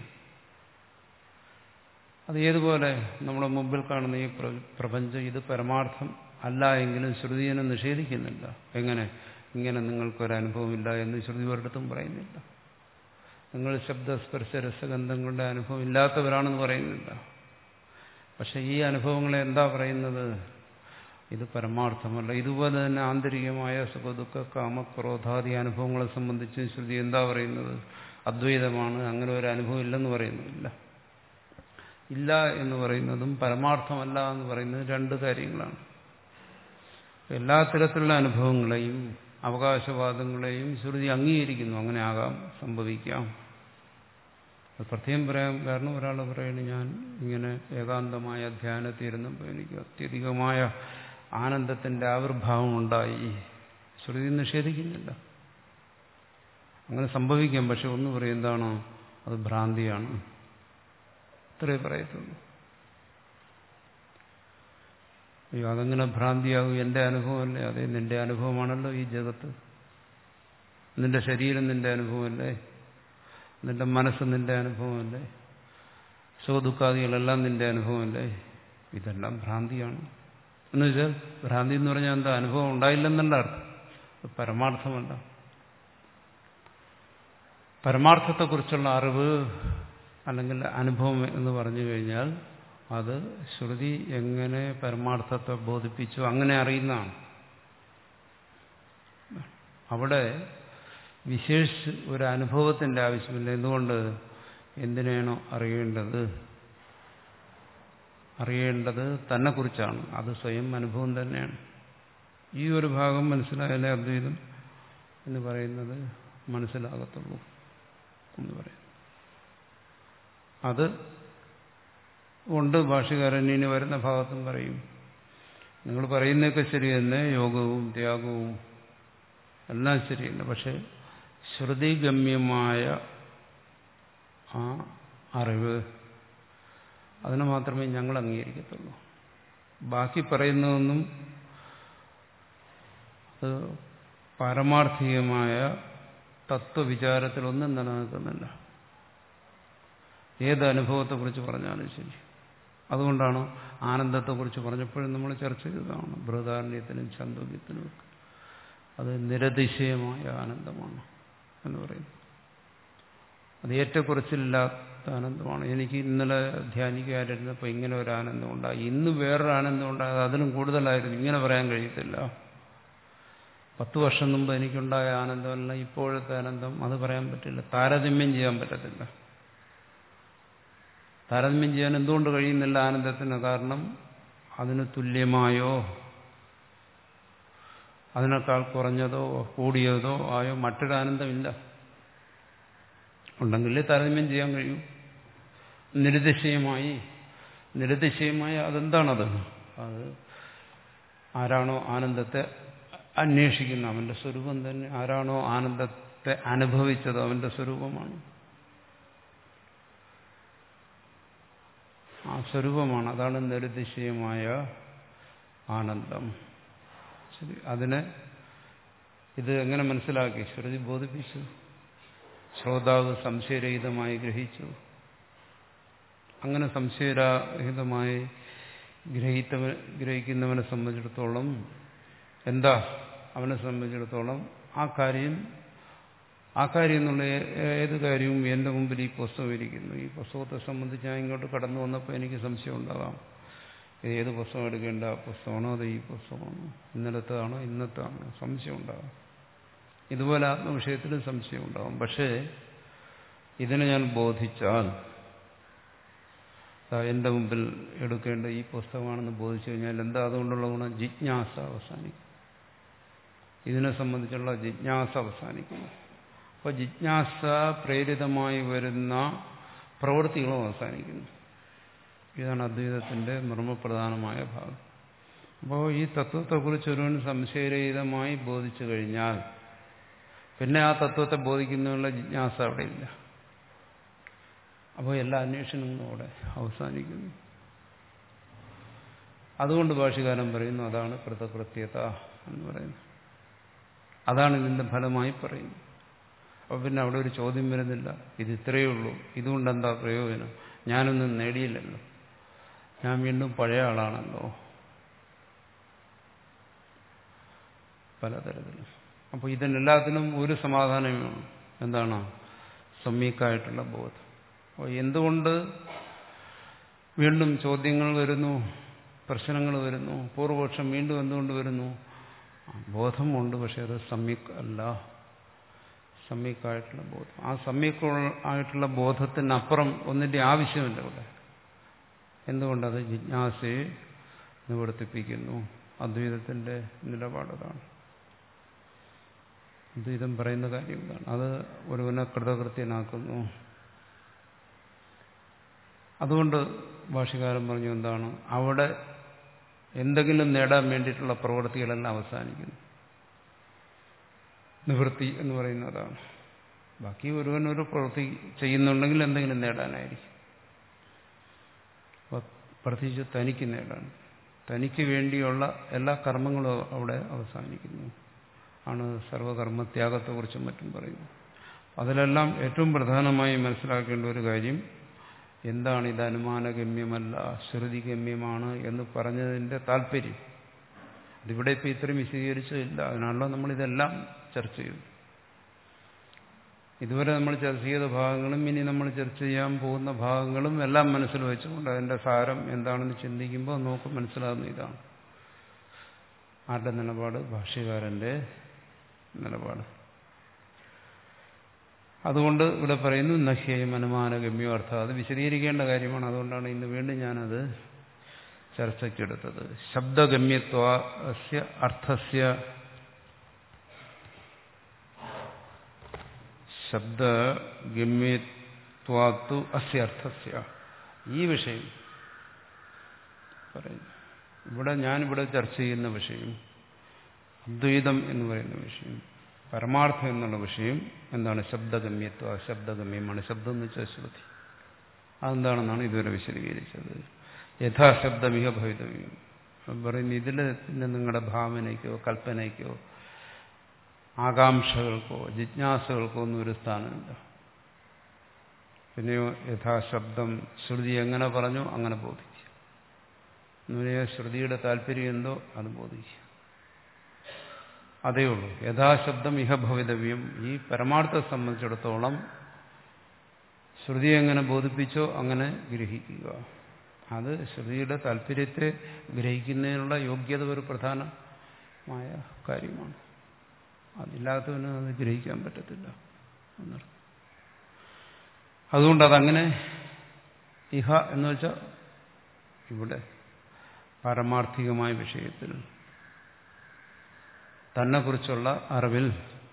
അത് ഏതുപോലെ നമ്മുടെ മുമ്പിൽ കാണുന്ന ഈ പ്രപഞ്ചം ഇത് പരമാർത്ഥം അല്ല എങ്കിലും ശ്രുതിയെ നിഷേധിക്കുന്നില്ല എങ്ങനെ ഇങ്ങനെ നിങ്ങൾക്കൊരനുഭവമില്ല എന്ന് ശ്രുതി ഒരിടത്തും പറയുന്നില്ല നിങ്ങൾ ശബ്ദസ്പർശ രസഗന്ധങ്ങളുടെ അനുഭവം ഇല്ലാത്തവരാണെന്ന് പറയുന്നില്ല പക്ഷെ ഈ അനുഭവങ്ങളെ എന്താ പറയുന്നത് ഇത് പരമാർത്ഥമല്ല ഇതുപോലെ തന്നെ ആന്തരികമായ സുഖദുഃഖ കാമക്രോധാദി അനുഭവങ്ങളെ സംബന്ധിച്ച് ശ്രുതി എന്താ പറയുന്നത് അദ്വൈതമാണ് അങ്ങനെ ഒരു അനുഭവം ഇല്ലെന്ന് പറയുന്നില്ല ഇല്ല എന്ന് പറയുന്നതും പരമാർത്ഥമല്ല എന്ന് പറയുന്നത് രണ്ട് കാര്യങ്ങളാണ് എല്ലാ തരത്തിലുള്ള അനുഭവങ്ങളെയും അവകാശവാദങ്ങളെയും ശ്രുതി അംഗീകരിക്കുന്നു അങ്ങനെ ആകാം സംഭവിക്കാം അത് പ്രത്യേകം പറയാൻ കാരണം ഒരാൾ പറയുന്നു ഞാൻ ഇങ്ങനെ ഏകാന്തമായ ധ്യാനത്തിരുന്നപ്പോൾ എനിക്ക് അത്യധികമായ ആനന്ദത്തിന്റെ ആവിർഭാവം ഉണ്ടായി ശ്രുതി നിഷേധിക്കുന്നില്ല അങ്ങനെ സംഭവിക്കാം പക്ഷെ ഒന്ന് പറയും എന്താണോ അത് ഭ്രാന്തിയാണ് ഇത്രേ പറയത്തുള്ളൂ അയ്യോ അതെങ്ങനെ ഭ്രാന്തിയാകും എൻ്റെ അനുഭവമല്ലേ അതെ നിന്റെ അനുഭവമാണല്ലോ ഈ ജഗത്ത് നിന്റെ ശരീരം നിന്റെ അനുഭവമല്ലേ നിന്റെ മനസ്സ് നിന്റെ അനുഭവമല്ലേ സുഖദുഃഖാദികളെല്ലാം നിന്റെ അനുഭവമല്ലേ ഇതെല്ലാം ഭ്രാന്തിയാണ് എന്ന് വെച്ചാൽ ഭ്രാന്തി എന്ന് പറഞ്ഞാൽ എന്താ അനുഭവം ഉണ്ടായില്ലെന്നല്ല അർത്ഥം പരമാർത്ഥമല്ല പരമാർത്ഥത്തെക്കുറിച്ചുള്ള അറിവ് അല്ലെങ്കിൽ അനുഭവം എന്ന് പറഞ്ഞു കഴിഞ്ഞാൽ അത് ശ്രുതി എങ്ങനെ പരമാർത്ഥത്തെ ബോധിപ്പിച്ചു അങ്ങനെ അറിയുന്നതാണ് അവിടെ വിശേഷിച്ച് ഒരു അനുഭവത്തിന്റെ ആവശ്യമില്ല എന്തുകൊണ്ട് എന്തിനാണോ അറിയേണ്ടത് അറിയേണ്ടത് തന്നെ കുറിച്ചാണ് അത് സ്വയം അനുഭവം തന്നെയാണ് ഈ ഒരു ഭാഗം മനസ്സിലായാലേ അദ്വൈതം എന്ന് പറയുന്നത് മനസ്സിലാകത്തുള്ളൂ എന്ന് പറയും അത് കൊണ്ട് ഭാഷകാരൻ ഇനി വരുന്ന ഭാഗത്തും പറയും നിങ്ങൾ പറയുന്നതൊക്കെ ശരി തന്നെ യോഗവും ത്യാഗവും എല്ലാം ശരിയല്ല പക്ഷെ ശ്രുതിഗമ്യമായ ആ അറിവ് അതിനെ മാത്രമേ ഞങ്ങൾ അംഗീകരിക്കത്തുള്ളൂ ബാക്കി പറയുന്നതൊന്നും അത് പാരമാർത്ഥികമായ തത്വവിചാരത്തിലൊന്നും നിലനിൽക്കുന്നില്ല ഏത് അനുഭവത്തെക്കുറിച്ച് പറഞ്ഞാലും ശരി അതുകൊണ്ടാണ് ആനന്ദത്തെക്കുറിച്ച് പറഞ്ഞപ്പോഴും നമ്മൾ ചർച്ച ചെയ്തതാണ് ബൃഹദാരണ്യത്തിനും ചന്ദ്രജ്ഞത്തിനും ഒക്കെ അത് നിരതിശയമായ ആനന്ദമാണ് എന്ന് പറയുന്നു അത് ഏറ്റക്കുറച്ചിലില്ലാത്ത ആനന്ദമാണ് എനിക്ക് ഇന്നലെ ധ്യാനിക്കാതിരുന്നപ്പോൾ ഇങ്ങനെ ഒരു ആനന്ദം ഉണ്ടായി ഇന്ന് വേറൊരു ആനന്ദം ഉണ്ടായത് അതിലും കൂടുതലായിരുന്നു ഇങ്ങനെ പറയാൻ കഴിയത്തില്ല പത്ത് വർഷം മുമ്പ് എനിക്കുണ്ടായ ആനന്ദമല്ല ഇപ്പോഴത്തെ ആനന്ദം അത് പറയാൻ പറ്റില്ല താരതമ്യം ചെയ്യാൻ പറ്റത്തില്ല താരതമ്യം ചെയ്യാൻ എന്തുകൊണ്ട് കഴിയുന്നില്ല ആനന്ദത്തിന് കാരണം അതിന് തുല്യമായോ അതിനേക്കാൾ കുറഞ്ഞതോ കൂടിയതോ ആയോ മറ്റൊരു ആനന്ദമില്ല ഉണ്ടെങ്കിലേ താരതമ്യം ചെയ്യാൻ കഴിയൂ നിരതിശയമായി നിരതിശയമായി അതെന്താണത് അത് ആരാണോ ആനന്ദത്തെ അന്വേഷിക്കുന്ന അവന്റെ സ്വരൂപം തന്നെ ആരാണോ ആനന്ദത്തെ അനുഭവിച്ചത് അവന്റെ സ്വരൂപമാണ് ആ സ്വരൂപമാണ് അതാണ് നിരതിശയമായ ആനന്ദം ശരി അതിനെ ഇത് എങ്ങനെ മനസ്സിലാക്കി ശ്രുതി ബോധിപ്പിച്ചു ശ്രോതാവ് സംശയരഹിതമായി ഗ്രഹിച്ചു അങ്ങനെ സംശയരഹിതമായി ഗ്രഹിത്തവ ഗ്രഹിക്കുന്നവനെ സംബന്ധിച്ചിടത്തോളം എന്താ അവനെ സംബന്ധിച്ചിടത്തോളം ആ കാര്യം ആ കാര്യം എന്നുള്ള ഏത് കാര്യവും എൻ്റെ മുമ്പിൽ ഈ പുസ്തകം ഇരിക്കുന്നു ഈ പുസ്തകത്തെ സംബന്ധിച്ച് ഞാൻ ഇങ്ങോട്ട് കടന്നു വന്നപ്പോൾ എനിക്ക് സംശയം ഉണ്ടാകാം ഇത് ഏത് പുസ്തകം എടുക്കേണ്ട പുസ്തകമാണോ അത് ഈ പുസ്തകമാണോ ഇന്നലത്തേതാണോ ഇന്നത്താണോ സംശയം ഉണ്ടാകാം ഇതുപോലെ ആത്മവിഷയത്തിലും സംശയം ഉണ്ടാകും പക്ഷേ ഇതിനെ ഞാൻ ബോധിച്ചാൽ എൻ്റെ മുമ്പിൽ എടുക്കേണ്ട ഈ പുസ്തകമാണെന്ന് ബോധിച്ചു കഴിഞ്ഞാൽ എന്താ അതുകൊണ്ടുള്ള ഗുണം ജിജ്ഞാസ അവസാനിക്കും ഇതിനെ സംബന്ധിച്ചുള്ള ജിജ്ഞാസ അവസാനിക്കുന്നു അപ്പോൾ ജിജ്ഞാസ പ്രേരിതമായി വരുന്ന പ്രവൃത്തികളും അവസാനിക്കുന്നു ഇതാണ് അദ്വൈതത്തിന്റെ മർമ്മപ്രധാനമായ ഭാഗം അപ്പോൾ ഈ തത്വത്തെക്കുറിച്ച് ഒരുവൻ സംശയരഹിതമായി ബോധിച്ചു കഴിഞ്ഞാൽ പിന്നെ ആ തത്വത്തെ ബോധിക്കുന്നതിനുള്ള ജിജ്ഞാസ അവിടെ ഇല്ല അപ്പോൾ എല്ലാ അന്വേഷണങ്ങളും അവിടെ അവസാനിക്കുന്നു അതുകൊണ്ട് ഭാഷകാരൻ പറയുന്നു അതാണ് കൃതകൃത്യത എന്ന് പറയുന്നത് അതാണ് ഇതിന്റെ ഫലമായി പറയുന്നത് അപ്പോൾ പിന്നെ അവിടെ ഒരു ചോദ്യം വരുന്നില്ല ഇത് ഇത്രയേ ഉള്ളൂ ഇതുകൊണ്ട് എന്താ പ്രയോജനം ഞാനൊന്നും നേടിയില്ലല്ലോ ഞാൻ വീണ്ടും പഴയ ആളാണല്ലോ പലതരത്തിലും അപ്പോൾ ഇതിനെല്ലാത്തിനും ഒരു സമാധാനമേ ഉള്ളൂ എന്താണ് സമ്യക്കായിട്ടുള്ള ബോധം അപ്പോൾ എന്തുകൊണ്ട് വീണ്ടും ചോദ്യങ്ങൾ വരുന്നു പ്രശ്നങ്ങൾ വരുന്നു പൂർവപക്ഷം വീണ്ടും എന്തുകൊണ്ട് വരുന്നു ബോധമുണ്ട് പക്ഷെ അത് സമ്യക് അല്ല സമ്യക്കായിട്ടുള്ള ബോധം ആ സമ്യക് ആയിട്ടുള്ള ബോധത്തിനപ്പുറം ഒന്നിന്റെ ആവശ്യമില്ല ഇവിടെ എന്തുകൊണ്ടത് ജിജ്ഞാസയെ നിവർത്തിപ്പിക്കുന്നു അദ്വൈതത്തിന്റെ നിലപാടതാണ് അദ്വൈതം പറയുന്ന കാര്യം ഇതാണ് അത് ഒരുവനെ കൃതകൃത്യനാക്കുന്നു അതുകൊണ്ട് ഭാഷകാരൻ പറഞ്ഞു എന്താണ് അവിടെ എന്തെങ്കിലും നേടാൻ വേണ്ടിയിട്ടുള്ള പ്രവൃത്തികളെല്ലാം അവസാനിക്കുന്നു നിവൃത്തി എന്ന് പറയുന്നതാണ് ബാക്കി ഒരുവൻ ഒരു പ്രവൃത്തി ചെയ്യുന്നുണ്ടെങ്കിൽ എന്തെങ്കിലും നേടാനായിരിക്കും പ്രത്യേകിച്ച് തനിക്ക് നേടാൻ തനിക്ക് വേണ്ടിയുള്ള എല്ലാ കർമ്മങ്ങളും അവിടെ അവസാനിക്കുന്നു ആണ് സർവകർമ്മത്യാഗത്തെക്കുറിച്ചും മറ്റും പറയുന്നത് അതിലെല്ലാം ഏറ്റവും പ്രധാനമായി മനസ്സിലാക്കേണ്ട ഒരു കാര്യം എന്താണ് ഇത് അനുമാനഗമ്യമല്ല ശ്രുതിഗമ്യമാണ് എന്ന് പറഞ്ഞതിന്റെ താല്പര്യം അതിവിടെ ഇപ്പം ഇത്രയും വിശദീകരിച്ചില്ല അതിനാണല്ലോ നമ്മളിതെല്ലാം ചർച്ച ചെയ്തു ഇതുവരെ നമ്മൾ ചർച്ച ചെയ്ത ഭാഗങ്ങളും ഇനി നമ്മൾ ചർച്ച ചെയ്യാൻ പോകുന്ന ഭാഗങ്ങളും എല്ലാം മനസ്സിൽ വെച്ചുകൊണ്ട് അതിന്റെ സാരം എന്താണെന്ന് ചിന്തിക്കുമ്പോൾ നമുക്ക് മനസ്സിലാകുന്ന ഇതാണ് ആരുടെ നിലപാട് ഭാഷ്യകാരന്റെ നിലപാട് അതുകൊണ്ട് ഇവിടെ പറയുന്നു നഹ്യം അനുമാനഗമ്യോ അർത്ഥം അത് വിശദീകരിക്കേണ്ട കാര്യമാണ് അതുകൊണ്ടാണ് ഇന്ന് വീണ്ടും ഞാനത് ചർച്ചയ്ക്കെടുത്തത് ശബ്ദഗമ്യത്വ അർത്ഥസ്യ ശബ്ദഗമ്യത്വാത്തു അസ്യ അർത്ഥസ്യ ഈ വിഷയം പറയുന്നു ഇവിടെ ഞാനിവിടെ ചർച്ച ചെയ്യുന്ന വിഷയം അദ്വൈതം എന്ന് പറയുന്ന വിഷയം പരമാർത്ഥം എന്നുള്ള വിഷയം എന്താണ് ശബ്ദഗമ്യത്വ ശബ്ദഗമ്യമാണ് ശബ്ദം എന്ന് വെച്ചാൽ ശ്രുതി അതെന്താണെന്നാണ് ഇതുവരെ വിശദീകരിച്ചത് യഥാശബ്ദമിക ഭവിതവ്യം പറയുന്നു ഇതിൽ പിന്നെ നിങ്ങളുടെ ഭാവനയ്ക്കോ കൽപ്പനയ്ക്കോ ആകാംക്ഷകൾക്കോ ജിജ്ഞാസകൾക്കോ ഒന്നും ഒരു സ്ഥാനമില്ല പിന്നെയോ യഥാശബ്ദം ശ്രുതി എങ്ങനെ പറഞ്ഞു അങ്ങനെ ബോധിക്കുക എന്നുവരെ ശ്രുതിയുടെ താല്പര്യം എന്തോ അത് ബോധിക്കുക അതേ ഉള്ളൂ യഥാശബ്ദം ഇഹ ഭവിതവ്യം ഈ പരമാർത്ഥത്തെ സംബന്ധിച്ചിടത്തോളം ശ്രുതി എങ്ങനെ ബോധിപ്പിച്ചോ അങ്ങനെ ഗ്രഹിക്കുക അത് ശ്രുതിയുടെ താല്പര്യത്തെ ഗ്രഹിക്കുന്നതിനുള്ള യോഗ്യത ഒരു പ്രധാനമായ കാര്യമാണ് അതില്ലാത്തവന് അത് ഗ്രഹിക്കാൻ പറ്റത്തില്ല എന്നർത്ഥം അതുകൊണ്ട് അതങ്ങനെ ഇഹ എന്ന് വെച്ചാൽ ഇവിടെ പാരമാർത്ഥികമായ വിഷയത്തിൽ തന്നെക്കുറിച്ചുള്ള അറിവിൽ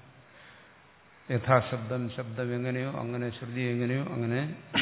യഥാശബ്ദം ശബ്ദം എങ്ങനെയോ അങ്ങനെ ശ്രുതി എങ്ങനെയോ അങ്ങനെ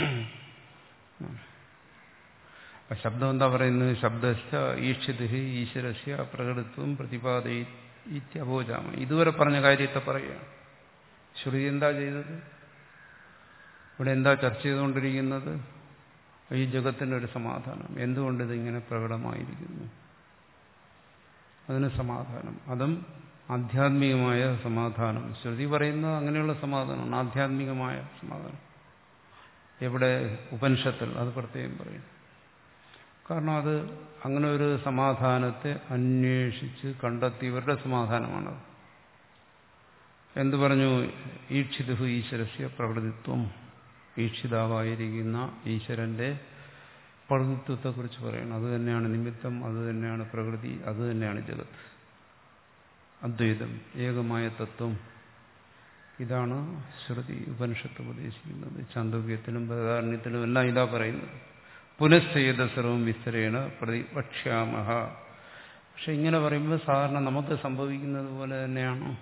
ശബ്ദം എന്താ പറയുന്നത് ശബ്ദസ്ഥ ഈക്ഷിത് ഈശ്വരസ്യ പ്രകടത്വം പ്രതിപാദയി ഇത്യബോജാമ ഇതുവരെ പറഞ്ഞ കാര്യത്തെ പറയുകയാണ് ശ്രുതി എന്താ ചെയ്തത് ഇവിടെ എന്താ ചർച്ച ചെയ്തുകൊണ്ടിരിക്കുന്നത് ഈ ജഗത്തിൻ്റെ ഒരു സമാധാനം എന്തുകൊണ്ട് ഇതിങ്ങനെ പ്രകടമായിരിക്കുന്നു അതിന് സമാധാനം അതും ആധ്യാത്മികമായ സമാധാനം ശ്രുതി പറയുന്നത് അങ്ങനെയുള്ള സമാധാനമാണ് ആധ്യാത്മികമായ സമാധാനം എവിടെ ഉപനിഷത്തിൽ അത് പ്രത്യേകം പറയും കാരണം അത് അങ്ങനെ ഒരു സമാധാനത്തെ അന്വേഷിച്ച് കണ്ടെത്തിയവരുടെ സമാധാനമാണത് എന്തു പറഞ്ഞു ഈക്ഷിതുഹു ഈശ്വരസ്യ പ്രകൃതിത്വം ഈക്ഷിതാവായിരിക്കുന്ന ഈശ്വരന്റെ പ്രകൃതിത്വത്തെക്കുറിച്ച് പറയണം അത് തന്നെയാണ് നിമിത്തം അത് തന്നെയാണ് പ്രകൃതി അത് തന്നെയാണ് ജഗത്ത് അദ്വൈതം ഏകമായ തത്വം ഇതാണ് ശ്രുതി ഉപനിഷത്ത് ഉപദേശിക്കുന്നത് ചാന്തോക്യത്തിലും ബദാരണ്യത്തിലും എല്ലാം ഇതാ പറയുന്നത് പുനഃസ്ഥേത സർവം വിസ്തരേണ പ്രതിപക്ഷ്യാമഹ പക്ഷെ ഇങ്ങനെ പറയുമ്പോൾ സാധാരണ നമുക്ക് സംഭവിക്കുന്നത് പോലെ തന്നെയാണോ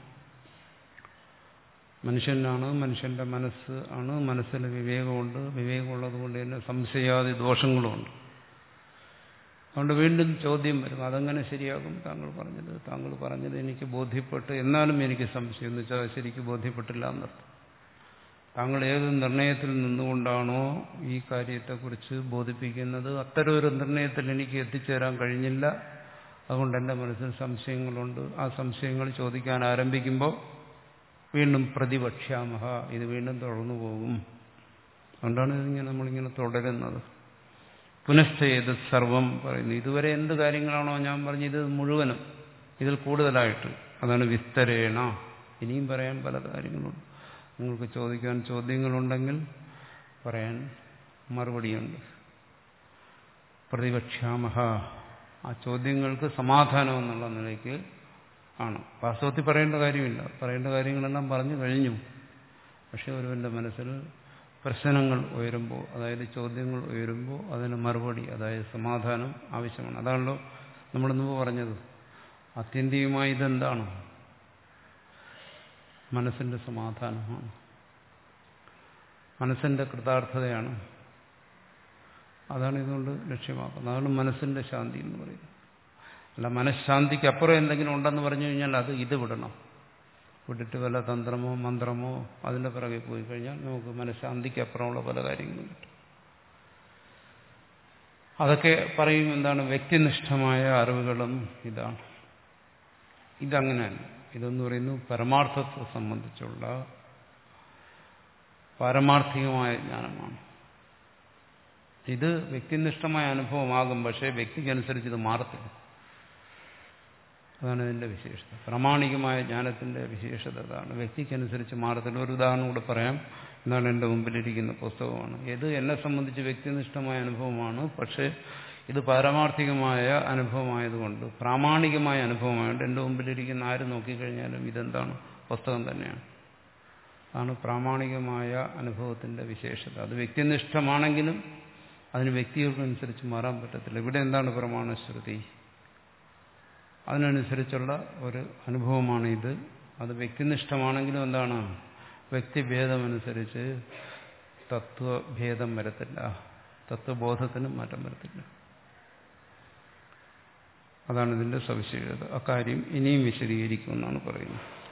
മനുഷ്യനാണ് മനുഷ്യന്റെ മനസ്സ് ആണ് മനസ്സിൽ വിവേകമുണ്ട് വിവേകമുള്ളത് കൊണ്ട് തന്നെ സംശയാദി ദോഷങ്ങളുമുണ്ട് അതുകൊണ്ട് വീണ്ടും ചോദ്യം വരും അതെങ്ങനെ ശരിയാകും താങ്കൾ പറഞ്ഞത് താങ്കൾ പറഞ്ഞത് എനിക്ക് ബോധ്യപ്പെട്ട് എന്നാലും എനിക്ക് സംശയം എന്ന് വെച്ചാൽ ശരിക്കും ബോധ്യപ്പെട്ടില്ല എന്നർത്ഥം താങ്കൾ ഏത് നിർണയത്തിൽ നിന്നുകൊണ്ടാണോ ഈ കാര്യത്തെക്കുറിച്ച് ബോധിപ്പിക്കുന്നത് അത്തരം ഒരു നിർണയത്തിൽ എനിക്ക് എത്തിച്ചേരാൻ കഴിഞ്ഞില്ല അതുകൊണ്ട് എൻ്റെ മനസ്സിൽ സംശയങ്ങളുണ്ട് ആ സംശയങ്ങൾ ചോദിക്കാൻ ആരംഭിക്കുമ്പോൾ വീണ്ടും പ്രതിപക്ഷ്യാമഹ ഇത് വീണ്ടും തുടർന്നു പോകും അതുകൊണ്ടാണ് ഇതിങ്ങനെ നമ്മളിങ്ങനെ തുടരുന്നത് പുനഃസ്ഥേത് സർവം പറയുന്നു ഇതുവരെ എന്ത് കാര്യങ്ങളാണോ ഞാൻ പറഞ്ഞത് മുഴുവനും ഇതിൽ കൂടുതലായിട്ട് അതാണ് വിസ്തരേണ ഇനിയും പറയാൻ പല കാര്യങ്ങളുണ്ട് നിങ്ങൾക്ക് ചോദിക്കാൻ ചോദ്യങ്ങളുണ്ടെങ്കിൽ പറയാൻ മറുപടിയുണ്ട് പ്രതിപക്ഷാമഹ ആ ചോദ്യങ്ങൾക്ക് സമാധാനം എന്നുള്ള നിലയ്ക്ക് ആണ് വാസ്തവത്തിൽ പറയേണ്ട കാര്യമില്ല പറയേണ്ട കാര്യങ്ങളെല്ലാം പറഞ്ഞു കഴിഞ്ഞു പക്ഷെ ഒരുവന്റെ മനസ്സിൽ പ്രശ്നങ്ങൾ ഉയരുമ്പോൾ അതായത് ചോദ്യങ്ങൾ ഉയരുമ്പോൾ അതിന് മറുപടി അതായത് സമാധാനം ആവശ്യമാണ് അതാണല്ലോ നമ്മൾ മുമ്പ് പറഞ്ഞത് ആത്യന്തികമായി ഇതെന്താണ് മനസ്സിന്റെ സമാധാനമാണ് മനസ്സിന്റെ കൃതാർത്ഥതയാണ് അതാണ് ഇതുകൊണ്ട് ലക്ഷ്യമാക്കുന്നത് അതാണ് മനസ്സിന്റെ ശാന്തി എന്ന് പറയുന്നത് അല്ല മനഃശാന്തിക്ക് അപ്പുറം എന്തെങ്കിലും ഉണ്ടെന്ന് പറഞ്ഞു കഴിഞ്ഞാൽ അത് ഇത് വിടണം വിട്ടിട്ട് വല്ല തന്ത്രമോ മന്ത്രമോ അതിന്റെ പിറകെ പോയി കഴിഞ്ഞാൽ നമുക്ക് മനഃശാന്തിക്ക് അപ്പുറമുള്ള പല കാര്യങ്ങളും കിട്ടും അതൊക്കെ പറയും എന്താണ് വ്യക്തിനിഷ്ഠമായ അറിവുകളും ഇതാണ് ഇതങ്ങനെയല്ല ഇതെന്ന് പറയുന്നു പരമാർത്ഥത്തെ സംബന്ധിച്ചുള്ള പാരമാർത്ഥികമായ ജ്ഞാനമാണ് ഇത് വ്യക്തിനിഷ്ഠമായ അനുഭവമാകും പക്ഷേ വ്യക്തിക്കനുസരിച്ച് ഇത് മാറത്തില്ല അതാണ് ഇതിന്റെ വിശേഷത പ്രാമാണികമായ ജ്ഞാനത്തിന്റെ വിശേഷത അതാണ് വ്യക്തിക്കനുസരിച്ച് മാറത്തില്ല ഒരു ഉദാഹരണം കൂടെ പറയാം എന്നാണ് എൻ്റെ മുമ്പിലിരിക്കുന്ന പുസ്തകമാണ് ഇത് എന്നെ സംബന്ധിച്ച് വ്യക്തിനിഷ്ഠമായ അനുഭവമാണ് പക്ഷേ ഇത് പാരമാർത്ഥികമായ അനുഭവമായതുകൊണ്ട് പ്രാമാണികമായ അനുഭവമായതുകൊണ്ട് എൻ്റെ മുമ്പിലിരിക്കുന്ന ആര് നോക്കിക്കഴിഞ്ഞാലും ഇതെന്താണ് പുസ്തകം തന്നെയാണ് ആണ് പ്രാമാണികമായ അനുഭവത്തിന്റെ വിശേഷത അത് വ്യക്തിനിഷ്ഠമാണെങ്കിലും അതിന് വ്യക്തികൾക്കനുസരിച്ച് മാറാൻ പറ്റത്തില്ല ഇവിടെ എന്താണ് പ്രമാണശ്രുതി അതിനനുസരിച്ചുള്ള ഒരു അനുഭവമാണ് ഇത് അത് വ്യക്തിനിഷ്ഠമാണെങ്കിലും എന്താണ് വ്യക്തിഭേദമനുസരിച്ച് തത്വഭേദം വരത്തില്ല തത്വബോധത്തിനും മാറ്റം വരത്തില്ല അതാണ് ഇതിന്റെ സവിശേഷത അക്കാര്യം ഇനിയും വിശദീകരിക്കുമെന്നാണ് പറയുന്നത്